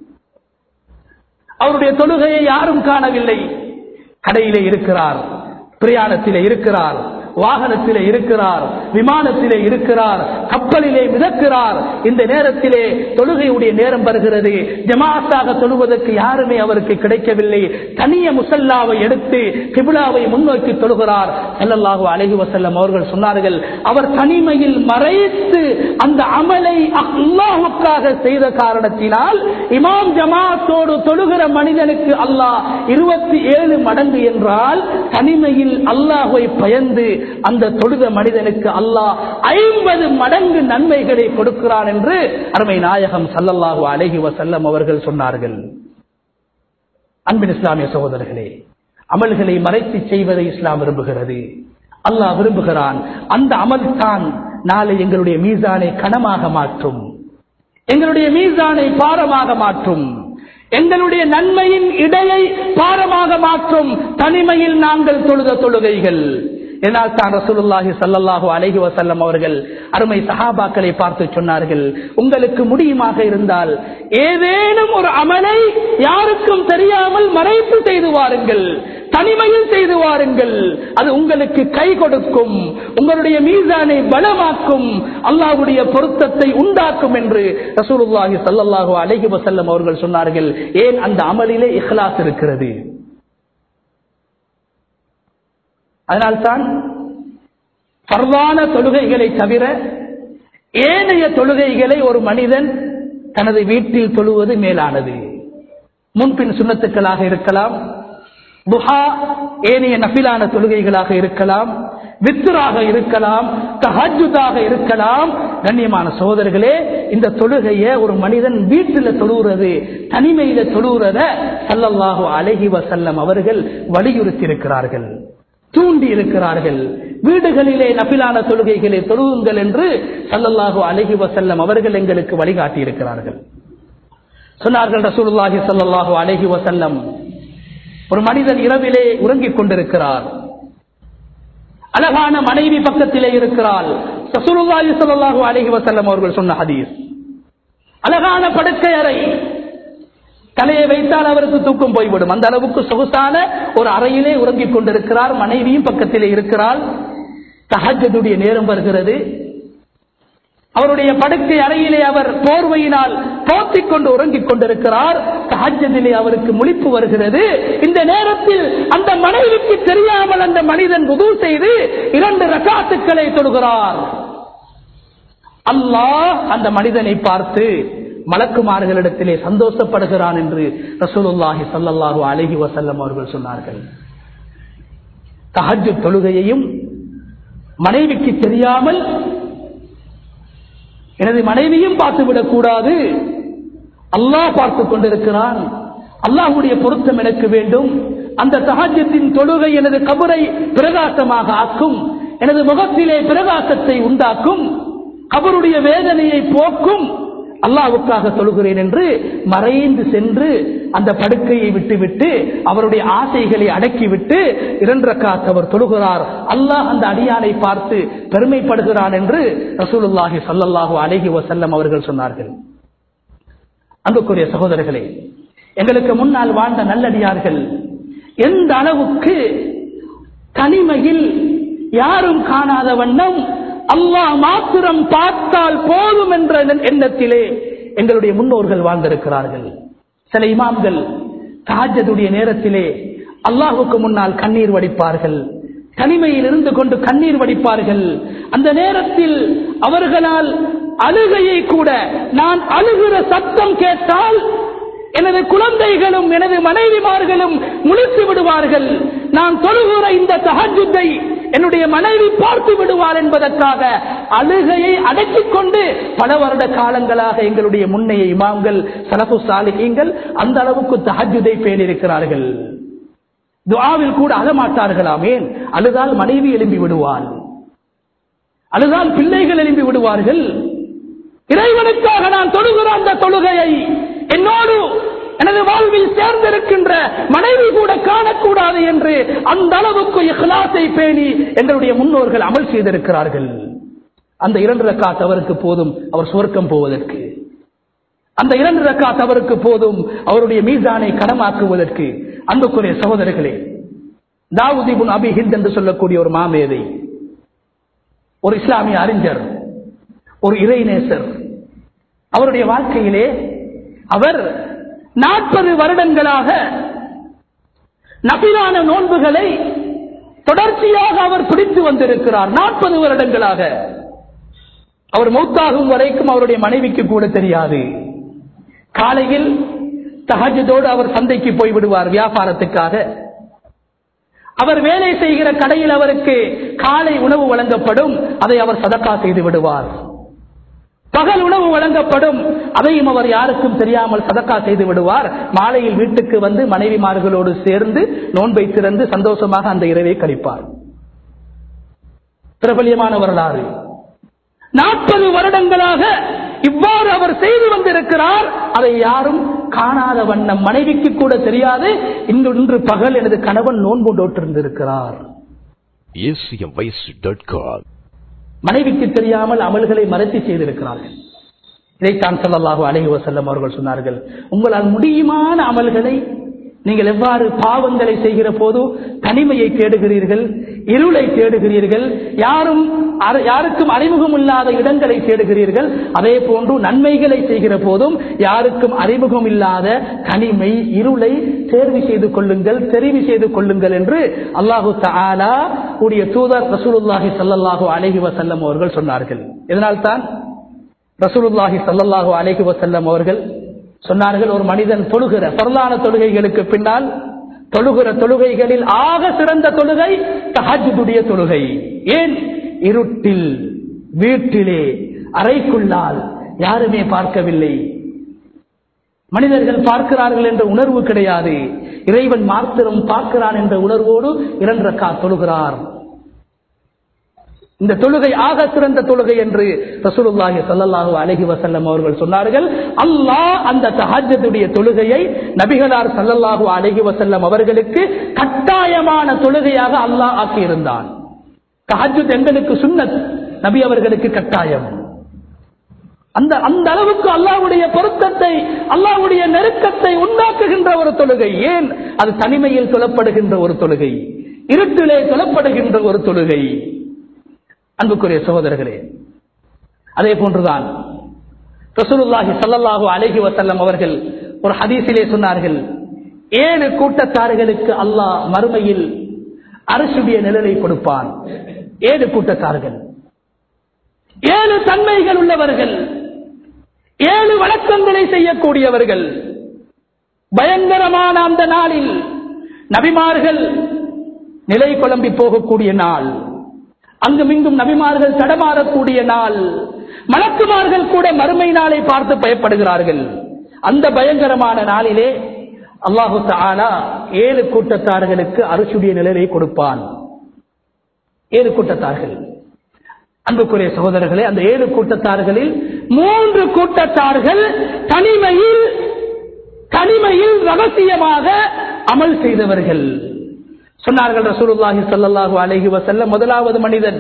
அவருடைய தொழுகையை யாரும் காணவில்லை கடையிலே இருக்கிறார் பிரயாணத்திலே இருக்கிறார் வாகனத்திலே இருக்கிறார் விமானத்திலே இருக்கிறார் கப்பலிலே மிதக்கிறார் இந்த நேரத்திலே தொழுகையுடைய நேரம் வருகிறது ஜமாத்தாக தொழுவதற்கு யாருமே அவருக்கு கிடைக்கவில்லை தனிய முசல்லாவை எடுத்து கிபிலாவை முன்னோக்கி தொழுகிறார் செல்லல்லாஹு அழகி வசல்லம் அவர்கள் சொன்னார்கள் அவர் தனிமையில் மறைத்து அந்த அமலை அல்லாஹுக்காக செய்த காரணத்தினால் இமாம் ஜமாத்தோடு தொழுகிற மனிதனுக்கு அல்லாஹ் இருபத்தி ஏழு மடங்கு என்றால் தனிமையில் அல்லாஹை பயந்து அந்த தொழுத மனிதனுக்கு அல்லாஹ் ஐம்பது மடங்கு நன்மைகளை கொடுக்கிறான் என்று அருமை நாயகம் சல்லல்லாஹு அலஹி வசல்லம் அவர்கள் சொன்னார்கள் அன்பின் இஸ்லாமிய சகோதரர்களே அமல்களை மறைத்து செய்வதை இஸ்லாம் விரும்புகிறது அல்லாஹ் விரும்புகிறான் அந்த அமல் தான் நாளை எங்களுடைய மீசானை கனமாக மாற்றும் எங்களுடைய மீசானை பாரமாக மாற்றும் எங்களுடைய நன்மையின் இடையை பாரமாக மாற்றும் தனிமையில் நாங்கள் தொழுத தொழுகைகள் என்னால் தான் ரசூலுல்லாஹி சல்லல்லாஹு அலைஹி வசல்லம் அவர்கள் அருமை சஹாபாக்களை பார்த்து சொன்னார்கள் உங்களுக்கு முடியுமாக இருந்தால் ஏதேனும் ஒரு அமலை யாருக்கும் தெரியாமல் மறைத்து செய்து வாருங்கள் தனிமையில் செய்து வாருங்கள் அது உங்களுக்கு கை கொடுக்கும் உங்களுடைய மீசானை பலமாக்கும் அல்லாஹுடைய பொருத்தத்தை உண்டாக்கும் என்று ரசூலுல்லாஹி சல்லல்லாஹு அலைஹி வசல்லம் அவர்கள் சொன்னார்கள் ஏன் அந்த அமலிலே இஹ்லாஸ் இருக்கிறது அதனால்தான் பரவான தொழுகைகளை தவிர ஏனைய தொழுகைகளை ஒரு மனிதன் தனது வீட்டில் தொழுவது மேலானது முன்பின் சுண்ணத்துக்களாக இருக்கலாம் புஹா ஏனைய நபிலான தொழுகைகளாக இருக்கலாம் வித்துராக இருக்கலாம் தஹஜுதாக இருக்கலாம் கண்ணியமான சகோதரர்களே இந்த தொழுகைய ஒரு மனிதன் வீட்டில் தொழுகிறது தனிமையில தொழுகிறத சல்லல்லாஹு அலஹி வசல்லம் அவர்கள் வலியுறுத்தி இருக்கிறார்கள் தூண்டி இருக்கிறார்கள் வீடுகளிலே நபிலான தொழுகைகளை தொழுகுங்கள் என்று சல்லல்லாஹு அலஹி வசல்லம் அவர்கள் எங்களுக்கு வழிகாட்டி இருக்கிறார்கள் சொன்னார்கள் ரசூலுல்லாஹி சல்லாஹூ அலஹி வசல்லம் ஒரு மனிதன் இரவிலே உறங்கிக் கொண்டிருக்கிறார் அழகான மனைவி பக்கத்திலே இருக்கிறாள் ரசூலுல்லாஹி ஸல்லல்லாஹு அலைஹி வஸல்லம் அவர்கள் சொன்ன ஹதீஸ் அழகான படுக்கை அறை தலையை வைத்தால் அவருக்கு தூக்கம் போய்விடும் அந்த அளவுக்கு சொகுசான ஒரு அறையிலே உறங்கிக் கொண்டிருக்கிறார் மனைவியும் பக்கத்திலே இருக்கிறாள் தஹஜ்ஜுடைய நேரம் வருகிறது அவருடைய படுக்கை அறையிலே அவர் போர்வையினால் போத்திக் கொண்டு உறங்கிக் கொண்டிருக்கிறார் தஹஜ்ஜதிலே அவருக்கு முழிப்பு வருகிறது இந்த நேரத்தில் அந்த மனைவிக்கு தெரியாமல் அந்த மனிதன் புது செய்து இரண்டு ரகாத்துக்களை தொடுகிறார் அல்லாஹ் அந்த மனிதனை பார்த்து மலக்குமார்களிடத்திலே சந்தோஷப்படுகிறான் என்று ரசூலுல்லாஹி சல்லல்லாஹு அலஹி வசல்லம் அவர்கள் சொன்னார்கள் தஹஜ் தொழுகையையும் மனைவிக்கு தெரியாமல் எனது மனைவியும் பார்த்துவிடக் கூடாது அல்லாஹ் பார்த்து கொண்டிருக்கிறான் அல்லாஹுடைய பொருத்தம் எனக்கு வேண்டும் அந்த தகாஜத்தின் தொழுகை எனது கபரை பிரகாசமாக ஆக்கும் எனது முகத்திலே பிரகாசத்தை உண்டாக்கும் கபருடைய வேதனையை போக்கும் அல்லாவுக்காக தொழுகிறேன் என்று மறைந்து சென்று அந்த படுக்கையை விட்டுவிட்டு அவருடைய ஆசைகளை அடக்கிவிட்டு இரண்டு காத்து அவர் தொழுகிறார் அல்லாஹ் அந்த அடியானை பார்த்து பெருமைப்படுகிறான் என்று ரசூலுல்லாஹி சல்லல்லாஹு அலஹி வசல்லம் அவர்கள் சொன்னார்கள் அன்புக்குரிய சகோதரர்களே எங்களுக்கு முன்னால் வாழ்ந்த நல்லடியார்கள் எந்த அளவுக்கு தனிமையில் யாரும் காணாத வண்ணம் அல்லாஹ் மாத்திரம் பார்த்தால் போதும் என்ற எண்ணத்திலே எங்களுடைய முன்னோர்கள் வாழ்ந்திருக்கிறார்கள் சில இமாம்கள் தாஜதுடைய நேரத்திலே அல்லாஹுக்கு முன்னால் கண்ணீர் வடிப்பார்கள் தனிமையில் இருந்து கொண்டு கண்ணீர் வடிப்பார்கள் அந்த நேரத்தில் அவர்களால் அழுகையை கூட நான் அழுகிற சத்தம் கேட்டால் எனது குழந்தைகளும் எனது மனைவிமார்களும் முழித்து விடுவார்கள் நான் தொழுகிற இந்த தகஜத்தை என்னுடைய மனைவி பார்த்து விடுவார் என்பதற்காக அழுகையை அடக்கிக் கொண்டு பல வருட காலங்களாக எங்களுடைய முன்னைய இமாம்கள் சலபு சாலிகங்கள் அந்த அளவுக்கு தஹஜுதை பேணிருக்கிறார்கள் துவாவில் கூட அழமாட்டார்களாமே அழுதால் மனைவி எழும்பி விடுவாள் அழுதால் பிள்ளைகள் எழும்பி விடுவார்கள் இறைவனுக்காக நான் தொழுகிற அந்த தொழுகையை என்னோடு எனது வாழ்வில் சேர்ந்திருக்கின்ற மனைவி கூட காணக்கூடாது என்று அந்த அளவுக்கு இஹ்லாசை பேணி எங்களுடைய முன்னோர்கள் அமல் செய்திருக்கிறார்கள் அந்த இரண்டு ரக்காத் அவருக்கு போதும் அவர் சுவர்க்கம் போவதற்கு அந்த இரண்டு ரக்காத் அவருக்கு போதும் அவருடைய மீசானை கடமாக்குவதற்கு அன்புக்குரிய சகோதரர்களே தாவூதிபுன் அபி ஹிந்த் என்று சொல்லக்கூடிய ஒரு மாமேதை ஒரு இஸ்லாமிய அறிஞர் ஒரு இறைநேசர் அவருடைய வாழ்க்கையிலே அவர் நாற்பது வருடங்களாக நபிலான நோன்புகளை தொடர்ச்சியாக அவர் பிடித்து வந்திருக்கிறார் நாற்பது வருடங்களாக அவர் மௌத்தாகும் வரைக்கும் அவருடைய மனைவிக்கு கூட தெரியாது காலையில் தகஜதோடு அவர் சந்தைக்கு போய் விடுவார் வியாபாரத்துக்காக அவர் வேலை செய்கிற கடையில் அவருக்கு காலை உணவு வழங்கப்படும் அதை அவர் சதக்கா செய்து விடுவார் பகல் உணவு வழங்கப்படும் அதையும் அவர் யாருக்கும் தெரியாமல் சதக்கா செய்து விடுவார் மாலையில் வீட்டுக்கு வந்து மனைவிமார்களோடு சேர்ந்து நோன்பை திறந்து சந்தோஷமாக அந்த இரவை கழிப்பார் பிரபல்யமான வரலாறு நாற்பது வருடங்களாக இவ்வாறு அவர் செய்து வந்திருக்கிறார் அதை யாரும் காணாத வண்ணம் மனைவிக்கு கூட தெரியாது இன்று இன்று பகல் எனது கணவன் நோன்பு நோட்டிருந்திருக்கிறார் acmvoice.com மனைவிக்கு தெரியாமல் அமல்களை மறைத்து செய்திருக்கிறார்கள் இதைத்தான் சொல்லலாக அழகி வசல்லம் அவர்கள் சொன்னார்கள் உங்களால் முடியுமான அமல்களை நீங்கள் எவ்வாறு பாவங்களை செய்கிற போது தனிமையை தேடுகிறீர்கள் இருளை தேடுகிறீர்கள் யாரும் அற- யாருக்கும் அறிமுகம் இல்லாத இடங்களை தேடுகிறீர்கள் அதே போன்று நன்மைகளை செய்கிற போதும் யாருக்கும் அறிமுகம் இல்லாத தனிமை இருளை தேர்வு செய்து கொள்ளுங்கள் தெரிவு செய்து கொள்ளுங்கள் என்று அல்லாஹு தஆலா உடைய தூதர் ரசூலுல்லாஹி ஸல்லல்லாஹு அலைஹி வஸல்லம் அவர்கள் சொன்னார்கள் இதனால்தான் ரசூலுல்லாஹி ஸல்லல்லாஹு அலைஹி வஸல்லம் அவர்கள் சொன்னார்கள் ஒரு மனிதன் தொழுகிற பரலான தொழுகைகளுக்கு பின்னால் தொழுகிற தொழுகைகளில் ஆக சிறந்த தொழுகை தஹஜ்ஜுடைய தொழுகை ஏன் இருட்டில் வீட்டிலே அறைக்குள்ளால் யாருமே பார்க்கவில்லை மனிதர்கள் பார்க்கிறார்கள் என்ற உணர்வு கிடையாது இறைவன் மாத்திரம் பார்க்கிறான் என்ற உணர்வோடு இரண்டு ரக்கா தொழுகிறார் இந்த தொழுகை ஆக சிறந்த தொழுகை என்று ரசூலுல்லாஹி ஸல்லல்லாஹு அலைஹி வஸல்லம் அவர்கள் சொன்னார்கள் அல்லாஹ் அந்த தஹஜ்ஜுடைய தொழுகையை நபிகளார் ஸல்லல்லாஹு அலைஹி வஸல்லம் அவர்களுக்கு கட்டாயமான தொழுகையாக அல்லாஹ் ஆக்கியிருந்தான் தஹஜ்ஜுத் எங்களுக்கு சுன்னத் நபி அவர்களுக்கு கட்டாயம் அந்த அந்த அளவுக்கு அல்லாஹ்வுடைய பொருத்தத்தை அல்லாஹ்வுடைய நெருக்கத்தை உண்டாக்குகின்ற ஒரு தொழுகை ஏன் அது தனிமையில் சொல்லப்படுகின்ற ஒரு தொழுகை இருட்டிலே சொல்லப்படுகின்ற ஒரு தொழுகை அன்புக்குரிய சகோதரர்களே அதே போன்றுதான் ரசூலுல்லாஹி ஸல்லல்லாஹு அலைஹி வஸல்லம் அவர்கள் ஒரு ஹதீஸிலே சொன்னார்கள் ஏழு கூட்டத்தார்களுக்கு அல்லாஹ் மறுமையில் அரசுடைய நிழலை கொடுப்பான் ஏழு கூட்டத்தார்கள் ஏழு தன்மைகள் உள்ளவர்கள் ஏழு வழக்கங்களை செய்யக்கூடியவர்கள் பயங்கரமான அந்த நாளில் நபிமார்கள் நிலை குழம்பி போகக்கூடிய நாள் அங்குமிங்கும் நபிமார்கள் தடமாறக்கூடிய நாள் மலக்குமார்கள் கூட மறுமை நாளை பார்த்து பயப்படுகிறார்கள் அந்த பயங்கரமான நாளிலே அல்லாஹு தாலா ஏழு கூட்டத்தார்களுக்கு அரசுடைய நிலையை கொடுப்பான் ஏழு கூட்டத்தார்கள் அன்புக்குரிய சகோதரர்களே அந்த ஏழு கூட்டத்தார்களில் மூன்று கூட்டத்தார்கள் தனிமையில் தனிமையில் ரகசியமாக அமல் செய்தவர்கள் சொன்னார்கள் ரசூலுல்லாஹி ஸல்லல்லாஹு அலைஹி வஸல்லம் முதலாவது மனிதன்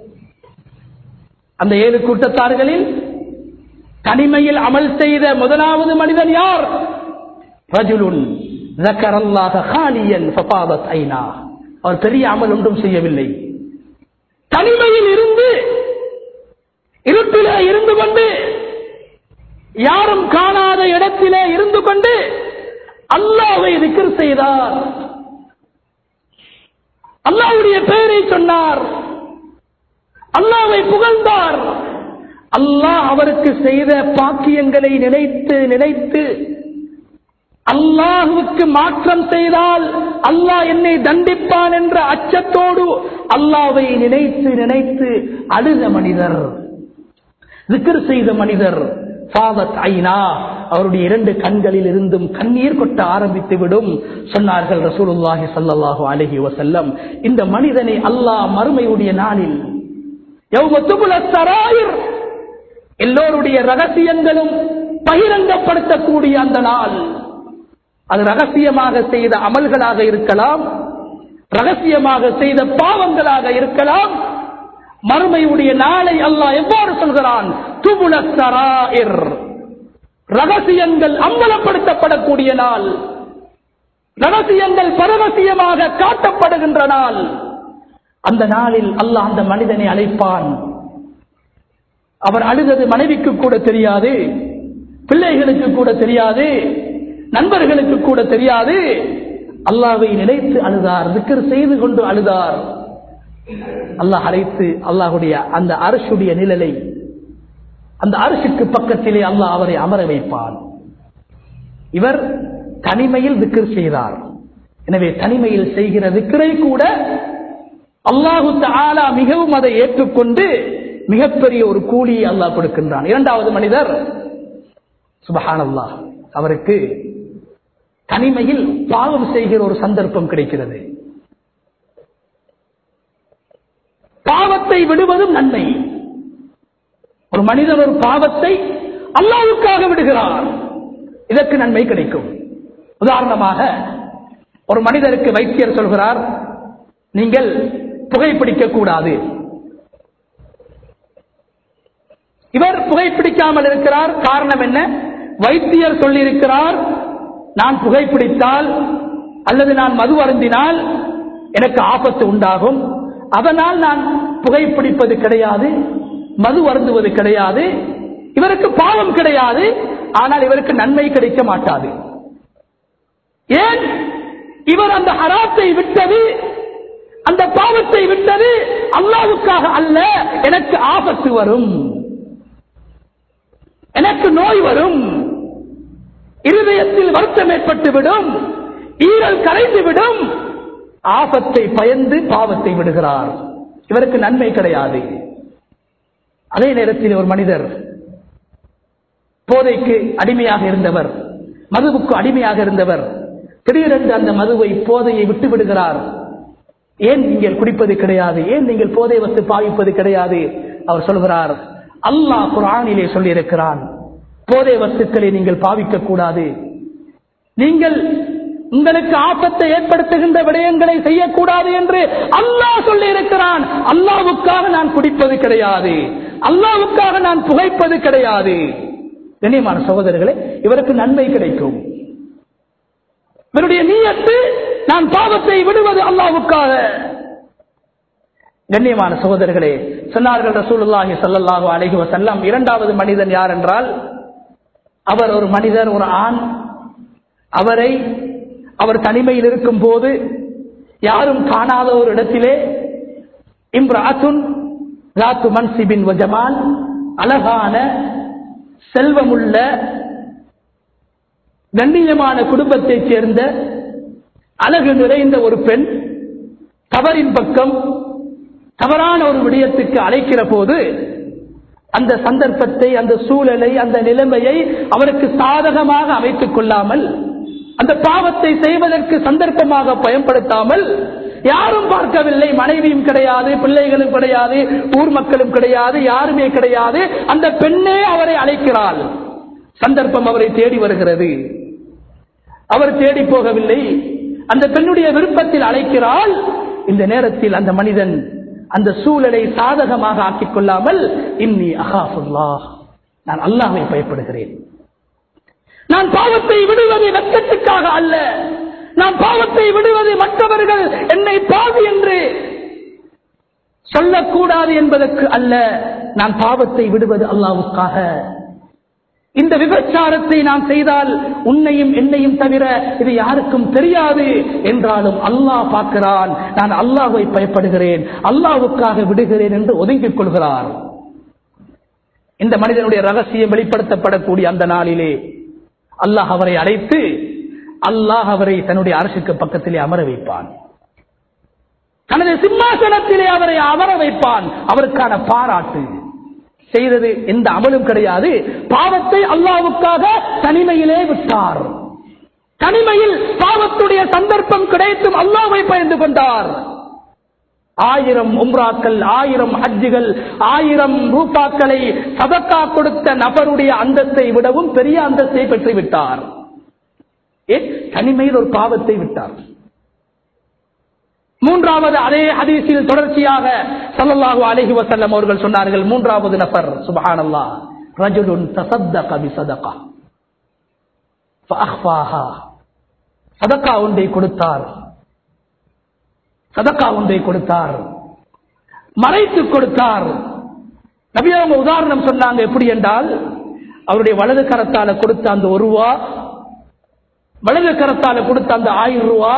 அந்த ஏழு கூட்டத்தார்களில் தனிமையில் அமல் செய்த முதலாவது மனிதன் யார் ரஜுலுன் ذكر الله خاليا ففاضت عيناه அவர் பெரிய அமல் ஒன்றும் செய்யவில்லை தனிமையில் இருந்து இருட்டிலே இருந்து கொண்டு யாரும் காணாத இடத்திலே இருந்து கொண்டு அல்லாவை திக்கர் செய்தார் அல்லாவுடைய பெயரை சொன்னார் அல்லாவை புகழ்ந்தார் அல்லாஹ் அவருக்கு செய்த பாக்கியங்களை நினைத்து நினைத்து அல்லாஹுக்கு மாற்றம் செய்தால் அல்லாஹ் என்னை தண்டிப்பான் என்ற அச்சத்தோடு அல்லாவை நினைத்து நினைத்து அழுத மனிதர் திக்கர் செய்த மனிதர் ஃபாதத் ஐனா அவருடைய இரண்டு கண்களில் இருந்தும் கண்ணீர் கொட்ட ஆரம்பித்து விடும் சொன்னார்கள் ரசூலுல்லாஹி ஸல்லல்லாஹு அலைஹி வஸல்லம் இந்த மனிதனை அல்லாஹ் மறுமையுடைய நாளில் யௌம துபுல சராயிர் எல்லோருடைய ரகசியங்களும் பகிரங்கப்படுத்தக்கூடிய அந்த நாள் அது ரகசியமாக செய்த அமல்களாக இருக்கலாம் ரகசியமாக செய்த பாவங்களாக இருக்கலாம் மறுமையுடைய நாளை அல்லாஹ் எவ்வாறு சொல்கிறான் துபுல சராயிர் ரகசியங்கள் அம்பலப்படுத்தப்படக்கூடிய நாள் ரகசியங்கள் பரவசியமாக காட்டப்படுகின்ற நாள் அந்த நாளில் அல்லாஹ் அந்த மனிதனை அழைப்பான் அவர் அழுதது மனைவிக்கு கூட தெரியாது பிள்ளைகளுக்கு கூட தெரியாது நண்பர்களுக்கு கூட தெரியாது அல்லாவை நினைத்து அழுதார் திக்கர் செய்து கொண்டு அழுதார் அல்லாஹ் அழைத்து அல்லாஹுடைய அந்த அரசுடைய நிழலை அந்த அரசுக்கு பக்கத்திலே அல்லாஹ் அவரை அமர வைப்பான் இவர் தனிமையில் திக்கர் செய்தார் எனவே தனிமையில் செய்கிற திக்கரை கூட அல்லாஹு தாலா மிகவும் அதை ஏற்றுக்கொண்டு மிகப்பெரிய ஒரு கூலியை அல்லாஹ் கொடுக்கின்றான் இரண்டாவது மனிதர் சுபஹான் அல்லாஹ் அவருக்கு தனிமையில் பாவம் செய்கிற ஒரு சந்தர்ப்பம் கிடைக்கிறது பாவத்தை விடுவதும் நன்மை ஒரு மனிதன் ஒரு பாவத்தை அல்லாவுக்காக விடுகிறார் இதற்கு நன்மை கிடைக்கும் உதாரணமாக ஒரு மனிதருக்கு வைத்தியர் சொல்கிறார் நீங்கள் புகைப்பிடிக்க கூடாது இவர் புகைப்பிடிக்காமல் இருக்கிறார் காரணம் என்ன வைத்தியர் சொல்லியிருக்கிறார் நான் புகைப்பிடித்தால் அல்லது நான் மது அருந்தினால் எனக்கு ஆபத்து உண்டாகும் அதனால் நான் புகைப்பிடிப்பது கிடையாது மது அருந்துவது கிடையாது இவருக்கு பாவம் கிடையாது ஆனால் இவருக்கு நன்மை கிடைக்க மாட்டாது ஏன் இவர் அந்த ஹராத்தை விட்டது அந்த பாவத்தை விட்டது அல்லாவுக்காக அல்ல எனக்கு ஆபத்து வரும் எனக்கு நோய் வரும் இருதயத்தில் வருத்தம் ஏற்பட்டுவிடும் ஈரல் கரைந்துவிடும் ஆபத்தை பயந்து பாவத்தை விடுகிறார் இவருக்கு நன்மை கிடையாது அதே நேரத்தில் ஒரு மனிதர் போதைக்கு அடிமையாக இருந்தவர் மதுவுக்கு அடிமையாக இருந்தவர் திடீரென்று அந்த மதுவை போதையை விட்டு விடுகிறார் ஏன் நீங்கள் குடிப்பது கிடையாது ஏன் நீங்கள் போதை வத்து பாவிப்பது கிடையாது அவர் சொல்கிறார் அல்லாஹ் குரானிலே சொல்லியிருக்கிறான் போதை வஸ்துக்களை நீங்கள் பாவிக்க கூடாது நீங்கள் உங்களுக்கு ஆபத்தை ஏற்படுத்துகின்ற விடயங்களை செய்யக்கூடாது என்று அல்லாஹ் சொல்லி இருக்கிறான் அல்லாவுக்காக நான் குடிப்பது கிடையாது அல்லாவுக்காக நான் புகைப்பது கிடையாது கண்ணியமான சகோதரர்களே இவருக்கு நன்மை கிடைக்கும் இவருடைய நீயத்து நான் பாவத்தை விடுவது அல்லாவுக்காக கண்ணியமான சகோதரர்களே சொன்னார்கள் ரசூலுல்லாஹி ஸல்லல்லாஹு அலைஹி வஸல்லம் இரண்டாவது மனிதன் யார் என்றால் அவர் ஒரு மனிதர் ஒரு ஆண் அவரை அவர் தனிமையில் இருக்கும் போது யாரும் காணாத ஒரு இடத்திலே இம்ராத்துன் ராத்து மன்சிபின் வஜமான் அழகான செல்வமுள்ள கண்ணியமான குடும்பத்தைச் சேர்ந்த அழகு நிறைந்த ஒரு பெண் தவறின் பக்கம் தவறான ஒரு விடயத்துக்கு அழைக்கிற போது அந்த சந்தர்ப்பத்தை அந்த சூழலை அந்த நிலைமையை அவருக்கு சாதகமாக அமைத்துக் கொள்ளாமல் அந்த பாவத்தை செய்வதற்கு சந்தர்ப்பமாக பயன்படுத்தாமல் யாரும் பார்க்கவில்லை மனைவியும் கிடையாது பிள்ளைகளும் கிடையாது ஊர் மக்களும் கிடையாது யாருமே கிடையாது அந்த பெண்ணே அவரை அழைக்கிறாள் சந்தர்ப்பம் அவரை தேடி வருகிறது அவர் தேடி போகவில்லை அந்த பெண்ணுடைய விருப்பத்தில் அழைக்கிறாள் இந்த நேரத்தில் அந்த மனிதன் அந்த சூழலை சாதகமாக ஆக்கிக் கொள்ளாமல் இன்னி அகாஃபுல்லா நான் அல்லாஹை பயப்படுகிறேன் நான் பாவத்தை விடுவது வெக்கத்துக்காக அல்ல நான் பாவத்தை விடுவது மற்றவர்கள் என்னை பாவி என்று சொல்லக்கூடாது என்பதற்கு அல்ல நான் பாவத்தை விடுவது அல்லாவுக்காக இந்த விபச்சாரத்தை நான் செய்தால் உன்னையும் என்னையும் தவிர இது யாருக்கும் தெரியாது என்றாலும் அல்லாஹ் பார்க்கிறான் நான் அல்லாஹை பயப்படுகிறேன் அல்லாவுக்காக விடுகிறேன் என்று ஒதுங்கிக் கொள்கிறார் இந்த மனிதனுடைய ரகசியம் வெளிப்படுத்தப்படக்கூடிய அந்த நாளிலே அல்லாஹ் அவரை அழைத்து அல்லாஹ் அவரை தன்னுடைய அரசுக்கு பக்கத்திலே அமர வைப்பான் தனது சிம்மாசனத்திலே அவரை அமர வைப்பான் அவருக்கான பாராட்டு செய்தது எந்த அமலும் கிடையாது பாவத்தை அல்லாவுக்காக தனிமையிலே விட்டார் தனிமையில் பாவத்துடைய சந்தர்ப்பம் கிடைத்தும் அல்லாவை பயந்து கொண்டார் ஆயிரம் உம்ராக்கள் ஆயிரம் ஹஜ்ஜுகள் ஆயிரம் ரூபாக்களை சதக்கா கொடுத்த நபருடைய அந்தத்தை விடவும் பெரிய அந்தத்தை பெற்றுவிட்டார் ஏன் தனிமையில் ஒரு பாவத்தை விட்டார் மூன்றாவது அதே ஹதீஸில் தொடர்ச்சியாக சல்லல்லாஹு அலைஹி வஸல்லம் அவர்கள் சொன்னார்கள் மூன்றாவது நபர் சுபஹானல்லா ரஜுலுன் தசத்தக பிசதகா ஃபஅஹ்ஃபாஹா சதக்கா ஒன்றை கொடுத்தார் சதக்கா ஒன்றை கொடுத்தார் மறைத்து கொடுத்தார் நபி அவங்க உதாரணம் சொன்னாங்க எப்படி என்றால் அவருடைய வலது கரத்தால கொடுத்த அந்த ஒரு ரூபா வலது கரத்தால கொடுத்த அந்த ஆயிரம் ரூபா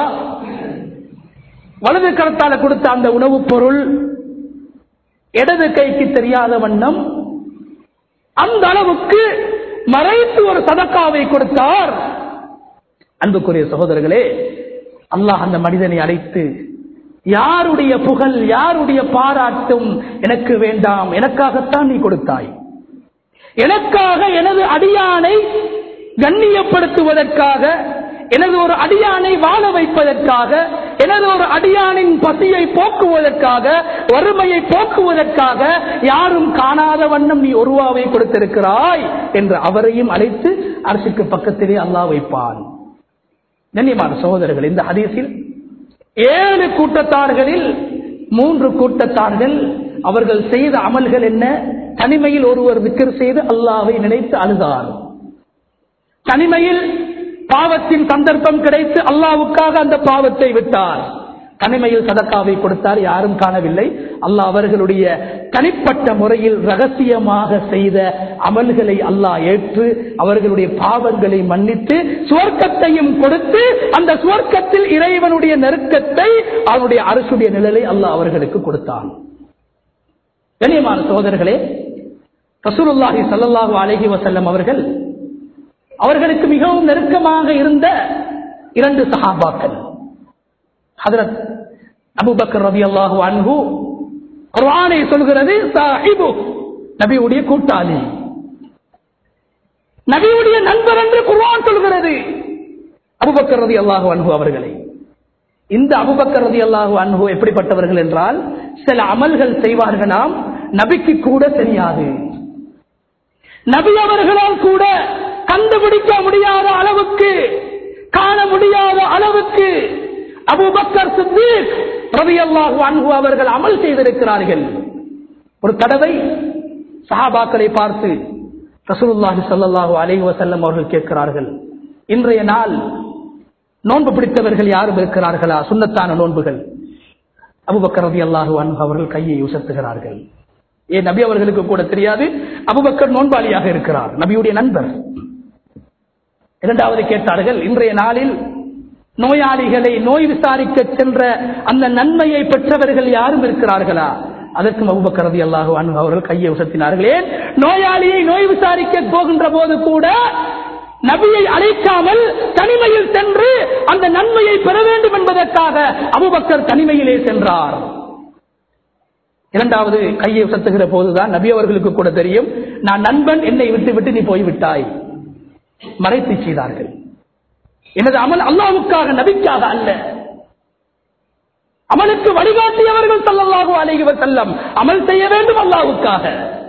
வலது கரத்தால கொடுத்த அந்த உணவுப் பொருள் இடது கைக்கு தெரியாத வண்ணம் அந்த அளவுக்கு மறைத்து ஒரு சதக்காவை கொடுத்தார் அன்புக்குரிய சகோதரர்களே அல்லாஹ் அந்த மனிதனை அழைத்து யாருடைய புகழ் யாருடைய பாராட்டும் எனக்கு வேண்டாம் எனக்காகத்தான் நீ கொடுத்தாய் எனக்காக எனது அடியானை கண்ணியப்படுத்துவதற்காக எனது ஒரு அடியானை வாழ வைப்பதற்காக எனது ஒரு அடியானின் பசியை போக்குவதற்காக வறுமையை போக்குவதற்காக யாரும் காணாத வண்ணம் நீ ஒருவாவை கொடுத்திருக்கிறாய் என்று அவரையும் அழைத்து அரசுக்கு பக்கத்திலே அல்லாஹ் வைப்பான் கண்ணியமான சகோதரர்கள் இந்த ஹதீஸில் ஏழு கூட்டத்தார்களில் மூன்று கூட்டத்தார்கள் அவர்கள் செய்த அமல்கள் என்ன தனிமையில் ஒருவர் விக்கர் செய்து அல்லாவை நினைத்து அழுதார் தனிமையில் பாவத்தின் சந்தர்ப்பம் கிடைத்து அல்லாவுக்காக அந்த பாவத்தை விட்டார் தனிமையில் சதக்காவை கொடுத்தார் யாரும் காணவில்லை அல்லாஹ் அவர்களுடைய தனிப்பட்ட முறையில் ரகசியமாக செய்த அமல்களை அல்லாஹ் ஏற்று அவர்களுடைய பாவங்களை மன்னித்து சுவர்க்கத்தையும் கொடுத்து அந்த சுவர்க்கத்தில் இறைவனுடைய நெருக்கத்தை அவனுடைய அரசுடைய நிழலை அல்லாஹ் அவர்களுக்கு கொடுத்தான் கண்ணியமான சகோதரர்களே ரசூலுல்லாஹி ஸல்லல்லாஹு அலைஹி வஸல்லம் அவர்கள் அவர்களுக்கு மிகவும் நெருக்கமாக இருந்த இரண்டு சஹாபாக்கள் ஹதரத் அபுபக்கர் ரவி அல்லாஹு அன்ஹு குர்ஆனை சொல்கிறது சாஹிபு நபியுடைய கூட்டாளி நபியுடைய நண்பர் என்று குர்ஆன் சொல்கிறது அபுபக்கர் ரதி அல்லாஹு அன்ஹு அவர்களை இந்த அபுபக்கர் ரதி அல்லாஹு அன்ஹு எப்படிப்பட்டவர்கள் என்றால் சில அமல்கள் செய்வார்களாம் நபிக்கு கூட தெரியாது நபி அவர்களால் கூட கண்டுபிடிக்க முடியாத அளவுக்கு காண முடியாத அளவுக்கு அபுபக்கர் சித்திக் ரவி அல்லாஹு அன்ஹு அவர்கள் அமல் செய்திருக்கிறார்கள் ஒரு தடவை சஹாபாக்களை பார்த்து ரசூலுல்லாஹி ஸல்லல்லாஹு அலைஹி வஸல்லம் அவர்கள் கேட்கிறார்கள் இன்றைய நாள் நோன்பு பிடித்தவர்கள் யாரும் இருக்கிறார்களா சுன்னத்தான நோன்புகள் அபுபக்கர் ரதி அல்லாஹு அன்ஹு அவர்கள் கையை உசத்துகிறார்கள் ஏன் நபி அவர்களுக்கு கூட தெரியாது அபுபக்கர் நோன்பாளியாக இருக்கிறார் நபியுடைய நண்பர் இரண்டாவது கேட்டார்கள் இன்றைய நாளில் நோயாளிகளை நோய் விசாரிக்க சென்ற அந்த நன்மையை பெற்றவர்கள் யாரும் இருக்கிறார்களா அதற்கும் அபுபக்கர் ரதி அல்லாஹு அன்ஹு அவர்கள் கையை உசத்தினார்கள் ஏன் நோயாளியை நோய் விசாரிக்க போகின்ற போது கூட நபியை அழைக்காமல் தனிமையில் சென்று அந்த நன்மையை பெற வேண்டும் என்பதற்காக அபுபக்கர் தனிமையிலே சென்றார் இரண்டாவது கையை உசத்துகிற போதுதான் நபி அவர்களுக்கு கூட தெரியும் நான் நண்பன் என்னை விட்டு விட்டு நீ போய்விட்டாய் மறைத்து செய்தார்கள் எனது அமல் அல்லாவுக்காக நபிக்காக அல்ல அமலுக்கு வழிகாட்டியவர்கள் சல்லல்லாஹு அலைஹி வஸல்லம் அமல் செய்ய வேண்டும் அல்லாவுக்காக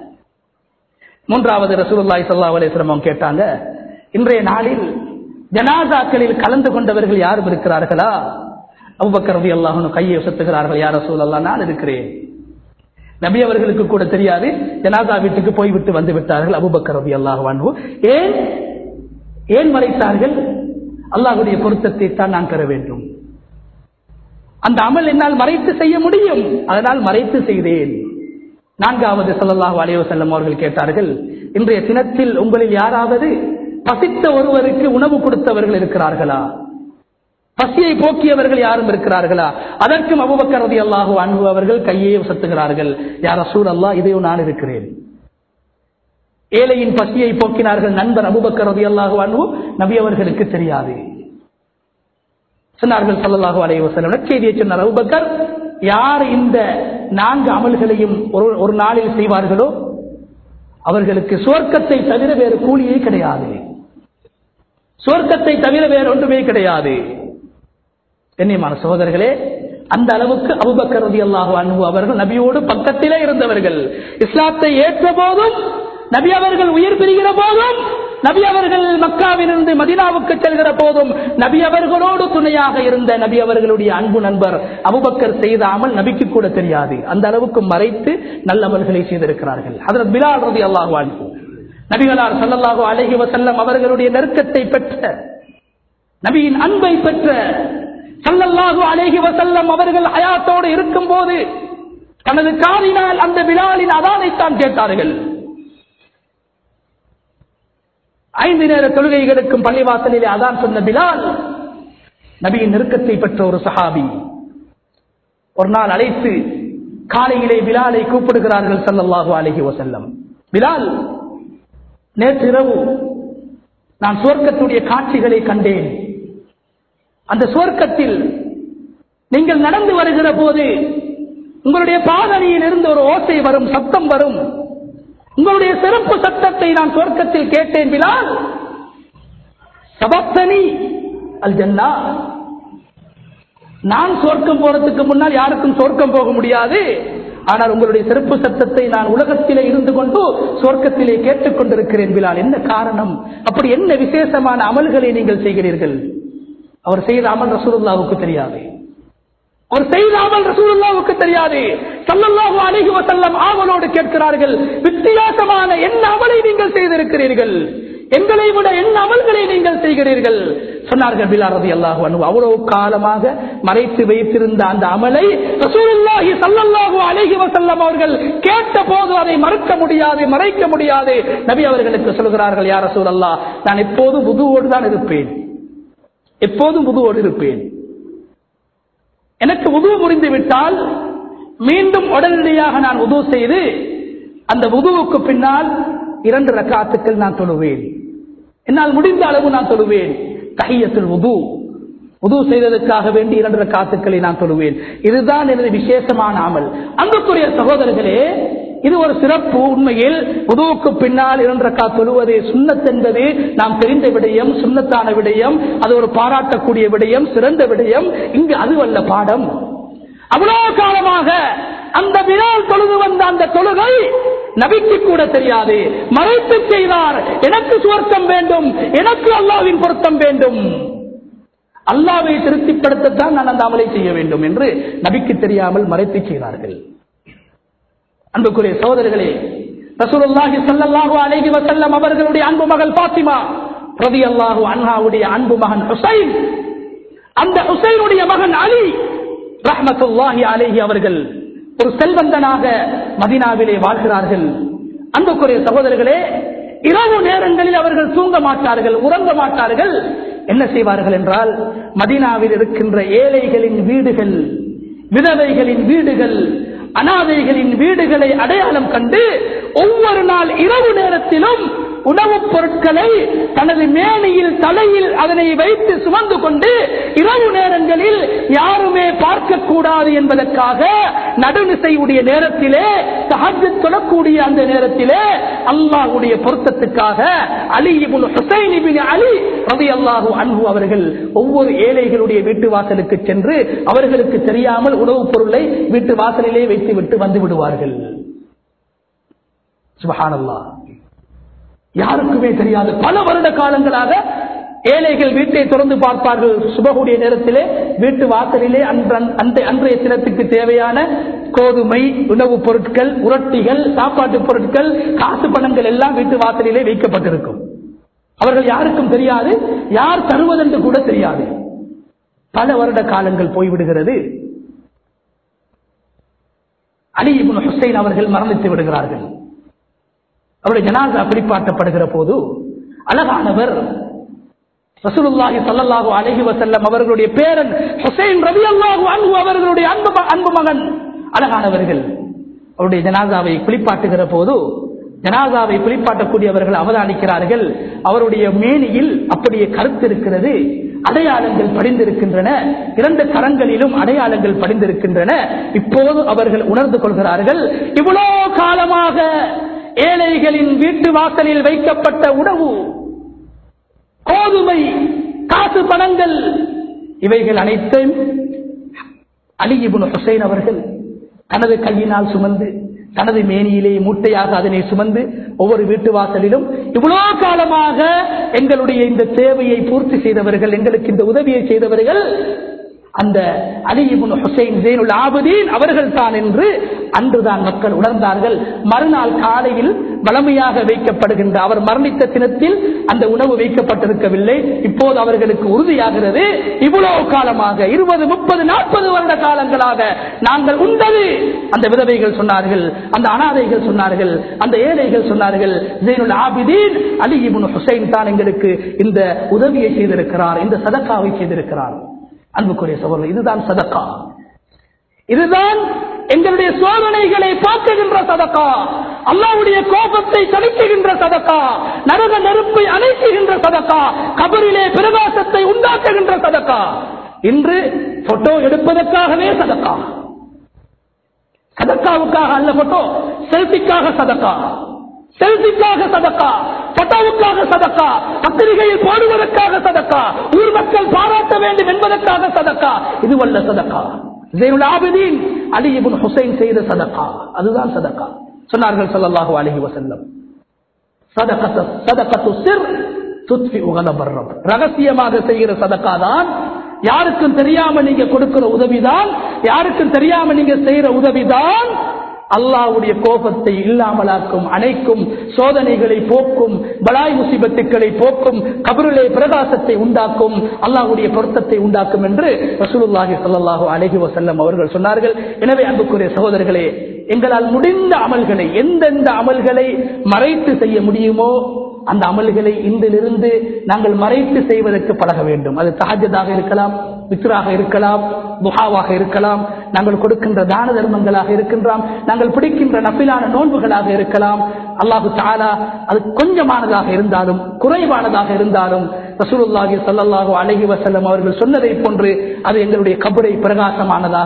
மூன்றாவது ரசூலுல்லாஹி ஸல்லல்லாஹு அலைஹி வஸல்லம் கேட்டாங்க இன்றைய நாளில் ஜனாசாக்களில் கலந்து கொண்டவர்கள் யாரும் இருக்கிறார்களா அபுபக்கர் ரலியல்லாஹு அன்ஹு கையை உசத்துகிறார்கள் யார் ரசூலல்லாஹ் நான் இருக்கிறேன் நபி அவர்களுக்கு கூட தெரியாது ஜனாதா வீட்டுக்கு போய்விட்டு வந்து விட்டார்கள் அபுபக்கர் ரவி அல்லாஹ் ஏன் ஏன் மறைத்தார்கள் அல்லாஹுடைய பொருத்தத்தை தான் நான் பெற வேண்டும் அந்த அமல் என்னால் மறைத்து செய்ய முடியும் அதனால் மறைத்து செய்தேன் நான்காவது ஸல்லல்லாஹு அலைஹி வஸல்லம் அவர்கள் கேட்டார்கள் இன்றைய தினத்தில் உங்களில் யாராவது பசித்த ஒருவருக்கு உணவு கொடுத்தவர்கள் இருக்கிறார்களா பசியை போக்கியவர்கள் யாரும் இருக்கிறார்களா அதற்கும் அபுபக்கர் ரதி அல்லாஹு அன்பு அவர்கள் கையை உசத்துகிறார்கள் யார் அசூர் அல்லா இதையும் நான் இருக்கிறேன் ஏழையின் பசியை போக்கினார்கள் நண்பர் அபுபக்கர் ரதி அல்லாஹு அன்பு நபி அவர்களுக்கு தெரியாது சொன்னார்கள் சல்லல்லாஹு அலைஹி வஸல்லம் செய்தியை சொன்னார் அபுபக்கர் யார் இந்த நான்கு அமல்களையும் ஒரு ஒரு நாளில் செய்வார்களோ அவர்களுக்கு சுவர்க்கத்தை தவிர வேறு கூலியே கிடையாது சுவர்க்கத்தை தவிர வேறு ஒன்றுமே கிடையாது கண்ணியமான சகோதரர்களே அந்த அளவுக்கு அபுபக்கர் ரதி அல்லாஹு அன்பு அவர்கள் நபியோடு பக்கத்திலே இருந்தவர்கள் இஸ்லாத்தை ஏற்ற போதும் நபி அவர்கள் உயிர் பிரிகிற போதும் நபி அவர்கள் மக்காவிலிருந்து மதினாவுக்கு செல்கிற போதும் நபி அவர்களோடு துணையாக இருந்த நபி அவர்களுடைய அன்பு நண்பர் அபுபக்கர் செய்த அமல் நபிக்கு கூட தெரியாது அந்த அளவுக்கு மறைத்து நல்ல அமல்களை செய்திருக்கிறார்கள் அதில் பிலால் ரதி அல்லாஹு அன்பு நபிகளார் சல்லல்லாஹு அலஹி வசல்லம் அவர்களுடைய நெருக்கத்தை பெற்ற நபியின் அன்பை பெற்ற சல்லல்லாஹு அலேஹி வசல்லம் அவர்கள் ஹயாத்தோடு இருக்கும் போது தனது காலினால் அந்த விழாவின் அதானைத்தான் கேட்டார்கள் ஐந்து நேர தொழுகைகளுக்கும் பள்ளிவாசலிலே அதான் சொன்ன பிலால் நபியின் நெருக்கத்தை பெற்ற ஒரு சஹாபி ஒரு நாள் அழைத்து காலையிலே பிலாலை கூப்பிடுகிறார்கள் சல்லல்லாஹு அலஹி வசல்லம் பிலால் நேற்று இரவு நான் சுவர்க்கத்துடைய காட்சிகளை கண்டேன் அந்த சுவர்க்கத்தில் நீங்கள் நடந்து வருகிற போது உங்களுடைய பாதணியில் இருந்து ஒரு ஓசை வரும் சத்தம் வரும் உங்களுடைய சிறப்பு சத்தத்தை நான் சுவர்க்கத்தில் கேட்டேன் பிலால் சபப்தனி அல் ஜன்னா நான் சொர்க்கம் போறதுக்கு முன்னால் யாருக்கும் சொர்க்கம் போக முடியாது ஆனால் உங்களுடைய சிறப்பு சத்தத்தை நான் உலகத்திலே இருந்து கொண்டு சொர்க்கத்திலே கேட்டுக் கொண்டிருக்கிறேன் பிலால் என்ன காரணம் அப்படி என்ன விசேஷமான அமல்களை நீங்கள் செய்கிறீர்கள் அவர் செய்த அமல் ரசூலுல்லாவுக்கு தெரியாது அவர் செய்த அமல் ரசூலுல்லாவுக்கு தெரியாது சல்லல்லாஹு அலைஹி வஸல்லம் ஆவலோடு கேட்கிறார்கள் வித்தியாசமான என்ன அமலை நீங்கள் செய்திருக்கிறீர்கள் எங்களை விட என்ன அமல்களை நீங்கள் செய்கிறீர்கள் சொன்னார்கள் பிலால் ரலியல்லாஹு அன்ஹு அவ்வளவு காலமாக மறைத்து வைத்திருந்த அந்த அமலை ரசூலுல்லாஹி ஸல்லல்லாஹு அலைஹி வஸல்லம் அவர்கள் கேட்ட போது அதை மறுக்க முடியாது மறைக்க முடியாது நபி அவர்களுக்கு சொல்கிறார்கள் யார் ரசூலல்லாஹ் நான் எப்போதும் புதுவோடு தான் இருப்பேன் எப்போதும் உதுவோடு இருப்பேன் எனக்கு உதவு முடிந்து விட்டால் மீண்டும் உடனடியாக நான் உதவு செய்து அந்த உதுவுக்கு பின்னால் இரண்டு ரக்காத்துக்கள் நான் தொழுவேன் என்னால் முடிந்த அளவு நான் தொழுவேன் தையத்தில் உது உது செய்ததற்காக வேண்டி இரண்டு ரக்காத்துக்களை நான் தொழுவேன் இதுதான் எனது விசேஷமான அமல் அன்புக்குரிய சகோதரர்களே இது ஒரு சிறப்பு உண்மையில் உதுவுக்கு பின்னால் இரண்டு ரக்கா தொழுவது சுண்ணத் என்பது நாம் தெரிந்த விடயம் சுண்ணத்தான விடயம் அது ஒரு பாராட்டக்கூடிய விடயம் சிறந்த விடயம் இங்கு அதுவல்ல பாடம் அவ்வளவு காலமாக அந்த வினால் தொழுது வந்த அந்த தொழுகை நபிக்கு கூட தெரியாது மறைத்து செய்தார் எனக்கு சுவர்க்கம் வேண்டும் எனக்கு அல்லாவின் பொருத்தம் வேண்டும் அல்லாவை திருப்திப்படுத்தத்தான் நான் அந்த அமலை செய்ய வேண்டும் என்று நபிக்கு தெரியாமல் மறைத்து செய்தார்கள் அன்புக்குரிய சகோதரர்களே ரசூலுல்லாஹி ஸல்லல்லாஹு அலைஹி வஸல்லம் அவர்களுடைய அன்பு மகள் பாத்திமா ரலியல்லாஹு அன்ஹாவுடைய அன்பு மகன் ஹுசைன் அந்த ஹுசைனுடைய மகன் அலி ரஹ்மத்துல்லாஹி அலைஹி அவர்கள் ஒரு செல்வந்தனாக மதினாவிலே வாழ்கிறார்கள் அன்புக்குரிய சகோதரர்களே இரவு நேரங்களில் அவர்கள் தூங்க மாட்டார்கள் உறங்க மாட்டார்கள் என்ன செய்வார்கள் என்றால் மதினாவில் இருக்கின்ற ஏழைகளின் வீடுகள் விதவைகளின் வீடுகள் அனாதைகளின் வீடுகளை அடையாளம் கண்டு ஒவ்வொரு நாள் இரவு நேரத்திலும் உணவுப் பொருட்களை தனது மேனியில் தலையில் அதனை வைத்து சுமந்து கொண்டு இரவு நேரங்களில் யாருமே பார்க்கக்கூடாது என்பதற்காக நடுநிசையுடைய நேரத்திலே தஹஜ் தொழக்கூடிய அந்த நேரத்திலே அல்லாஹ்வுடைய பொருத்தத்துக்காக அலி இப்னு ஹுசைன் இப்னு அலி ரலியல்லாஹு அன்ஹு அவர்கள் ஒவ்வொரு ஏழைகளுடைய வீட்டு வாசலுக்கு சென்று அவர்களுக்கு தெரியாமல் உணவுப் பொருளை வீட்டு வாசலிலே வைத்து விட்டு வந்து விடுவார்கள் சுபஹானல்லாஹ் யாருக்குமே தெரியாது பல வருட காலங்களாக ஏழைகள் வீட்டை திறந்து பார்ப்பார்கள் சுபகுடைய நேரத்திலே வீட்டு வாசலிலே அன்றன்- அந்த அன்றைய தினத்துக்கு தேவையான கோதுமை உணவுப் பொருட்கள் உரட்டிகள் சாப்பாட்டு பொருட்கள் காசு பணங்கள் எல்லாம் வீட்டு வாசலிலே வைக்கப்பட்டிருக்கும் அவர்கள் யாருக்கும் தெரியாது யார் தருவதென்று கூட தெரியாது பல வருட காலங்கள் போய்விடுகிறது அலி இப்னு ஹுசைன் அவர்கள் மரணித்து விடுகிறார்கள் அவருடைய ஜனாசா பிடிப்பாட்டப்படுகிற போது அழகானவர் ரசூலுல்லாஹி ஸல்லல்லாஹு அலைஹி வஸல்லம் அவர்களுடைய பேரன் ஹுசைன் ரலியல்லாஹு அன்ஹு அவர்களுடைய அன்பு ம- அன்பு மகன் அழகானவர்கள் அவருடைய ஜனாசாவை குளிப்பாட்டுகிற போது ஜனாசாவை குளிப்பாட்டக்கூடியவர்கள் அவதானிக்கிறார்கள் அவருடைய மேனியில் அப்படியே கருத்து இருக்கிறது அடையாளங்கள் படிந்திருக்கின்றன இரண்டு கரங்களிலும் அடையாளங்கள் படிந்திருக்கின்றன இப்போது அவர்கள் உணர்ந்து கொள்கிறார்கள் இவ்வளோ காலமாக ஏழைகளின் வீட்டு வாசலில் வைக்கப்பட்ட உணவு கோதுமை காசு பணங்கள் இவைகள் அனைத்தையும் அலி இப்னு ஹுசைன் அவர்கள் தனது கையினால் சுமந்து தனது மேனியிலே மூட்டையாக அதனை சுமந்து ஒவ்வொரு வீட்டு வாசலிலும் இவ்வளவு காலமாக எங்களுடைய இந்த தேவையை பூர்த்தி செய்தவர்கள் எங்களுக்கு இந்த உதவியை செய்தவர்கள் அந்த அலி இப்னு ஹுசைன் ஜெயினுல் ஆபதீன் அவர்கள் தான் என்று அன்றுதான் மக்கள் உணர்ந்தார்கள் மறுநாள் காலையில் வளமையாக வைக்கப்படுகின்ற அவர் மரணித்த தினத்தில் அந்த உணவு வைக்கப்பட்டிருக்கவில்லை இப்போது அவர்களுக்கு உறுதியாகிறது இவ்வளவு காலமாக இருபது முப்பது நாற்பது வருட காலங்களாக நாங்கள் உண்டது அந்த விதவைகள் சொன்னார்கள் அந்த அனாதைகள் சொன்னார்கள் அந்த ஏழைகள் சொன்னார்கள் ஜெயினுல் ஆபிதீன் அலி இப்னு ஹுசைன் தான் எங்களுக்கு இந்த உதவியை செய்திருக்கிறார் இந்த சதக்காவை செய்திருக்கிறார் அன்புக்குரிய சகோதரர் இதுதான் சதக்கா இதுதான் எங்களுடைய சோதனைகளை பார்க்குகின்ற சதக்கா அல்லாவுடைய கோபத்தை தணிக்குகின்ற சதக்கா நரக நெருப்பை அணைக்குகின்ற சதக்கா கபரிலே பிரகாசத்தை உண்டாக்குகின்ற சதக்கா இன்று போட்டோ எடுப்பதற்காகவே சதக்கா சதக்காவுக்காக அல்ல போட்டோ செல்பிக்காக சதக்கா செல்பிக்காக சதக்கா போட்டோவுக்காக சதக்கா பத்திரிகையில் போடுவதற்காக சதக்கா ஊர் மக்கள் பாராட்ட வேண்டும் என்பதற்காக சதக்கா இதுவல்ல சதக்கா ஜெயினுல் ஆபிதீன் அலி இப்னு ஹுசைன் செய்த சதக்கா அதுதான் சதக்கா சொன்னார்கள் ஸல்லல்லாஹு அலைஹி வஸல்லம் சதகத்து சதகத்து சிர் துத்ஃபி உகலபர் ரப் ரகசியமாக செய்கிற சதக்கா தான் யாருக்கும் தெரியாம நீங்க கொடுக்கிற உதவிதான் யாருக்கும் தெரியாம நீங்க செய்யற உதவிதான் அல்லாவுடைய கோபத்தை இல்லாமலாக்கும் அணைக்கும் சோதனைகளை போக்கும் பலாய் முசிபத்துக்களை போக்கும் கபருளே பிரகாசத்தை உண்டாக்கும் அல்லாஹ்வுடைய பொருத்தத்தை உண்டாக்கும் என்று ரசூலுல்லாஹி ஸல்லல்லாஹு அலைஹி வஸல்லம் அவர்கள் சொன்னார்கள் எனவே அன்புக்குரிய சகோதரர்களே எங்களால் முடிந்த அமல்களை எந்தெந்த அமல்களை மறைத்து செய்ய முடியுமோ அந்த அமல்களை இன்றிலிருந்து நாங்கள் மறைத்து செய்வதற்கு பழக வேண்டும் அது தஹஜதாக இருக்கலாம் வித்ராக இருக்கலாம் துஹாவாக இருக்கலாம் நாங்கள் கொடுக்கின்ற தான தர்மங்களாக இருக்கின்றோம் நாங்கள் பிடிக்கின்ற நபிலான நோன்புகளாக இருக்கலாம் அல்லாஹு தாலா அது கொஞ்சமானதாக இருந்தாலும் குறைவானதாக இருந்தாலும் ரசூலுல்லாஹி ஸல்லல்லாஹு அலைஹி வஸல்லம் அவர்கள் சொன்னதை போன்று அது எங்களுடைய கபரை பிரகாசமானதாக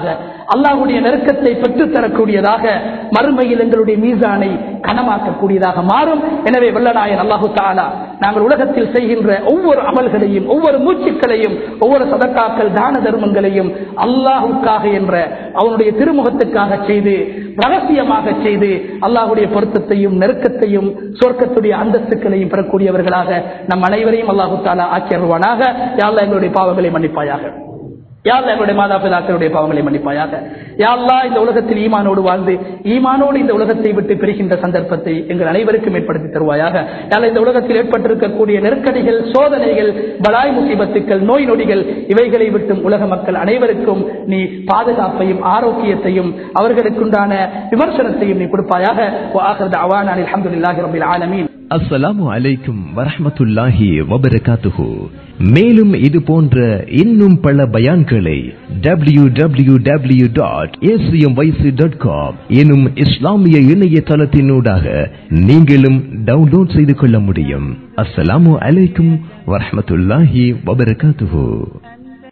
அல்லாஹ்வுடைய நெருக்கத்தை பெற்றுத் தரக்கூடியதாக மறுமையில் எங்களுடைய மீசானை கனமாக்கக்கூடியதாக மாறும் எனவே வெள்ளநாயன் அல்லாஹு தாலா நாங்கள் உலகத்தில் செய்கின்ற ஒவ்வொரு அமல்களையும் ஒவ்வொரு மூச்சுக்களையும் ஒவ்வொரு சதக்காக்கள் தான தர்மங்களையும் அல்லாஹுக்காக என்ற அவனுடைய திருமுகத்துக்காக செய்து ரகசியமாக செய்து அல்லாஹுடைய பொருத்தத்தையும் நெருக்கத்தையும் சொர்க்கத்துடைய அந்தஸ்துக்களையும் பெறக்கூடியவர்களாக நம் அனைவரையும் அல்லாஹு தாலா ஆக்கியருவானாக யாழ்லா எங்களுடைய பாவங்களை மன்னிப்பாயாக யாழ்லா எங்களுடைய மாதா பிதாக்களுடைய பாவங்களை மன்னிப்பாயாக யாழ்லா இந்த உலகத்தில் ஈமானோடு வாழ்ந்து ஈமானோடு இந்த உலகத்தை விட்டு பெறுகின்ற சந்தர்ப்பத்தை எங்கள் அனைவருக்கும் ஏற்படுத்தி தருவாயாக யாழ்லா இந்த உலகத்தில் ஏற்பட்டிருக்கக்கூடிய நெருக்கடிகள் சோதனைகள் பலாய் முசீபத்துக்கள் நோய் நொடிகள் இவைகளை விட்டும் உலக மக்கள் அனைவருக்கும் நீ பாதுகாப்பையும் ஆரோக்கியத்தையும் அவர்களுக்குண்டான விமர்சனத்தையும் நீ கொடுப்பாயாக அவான் அலமதுல்லாஹி ரபில் ஆலமீன் அஸ்ஸலாமு அலைக்கும் வரஹ்மத்துல்லாஹி வபரகாத்துஹு மேலும் இது போன்ற இன்னும் பல பயான்களை W W W dot dot com எனும் இஸ்லாமிய இணையதளத்தினூடாக நீங்களும் டவுன்லோட் செய்து கொள்ள முடியும் அஸ்ஸலாமு அலைக்கும் வரஹ்மத்துல்லாஹி வபரகாத்துஹு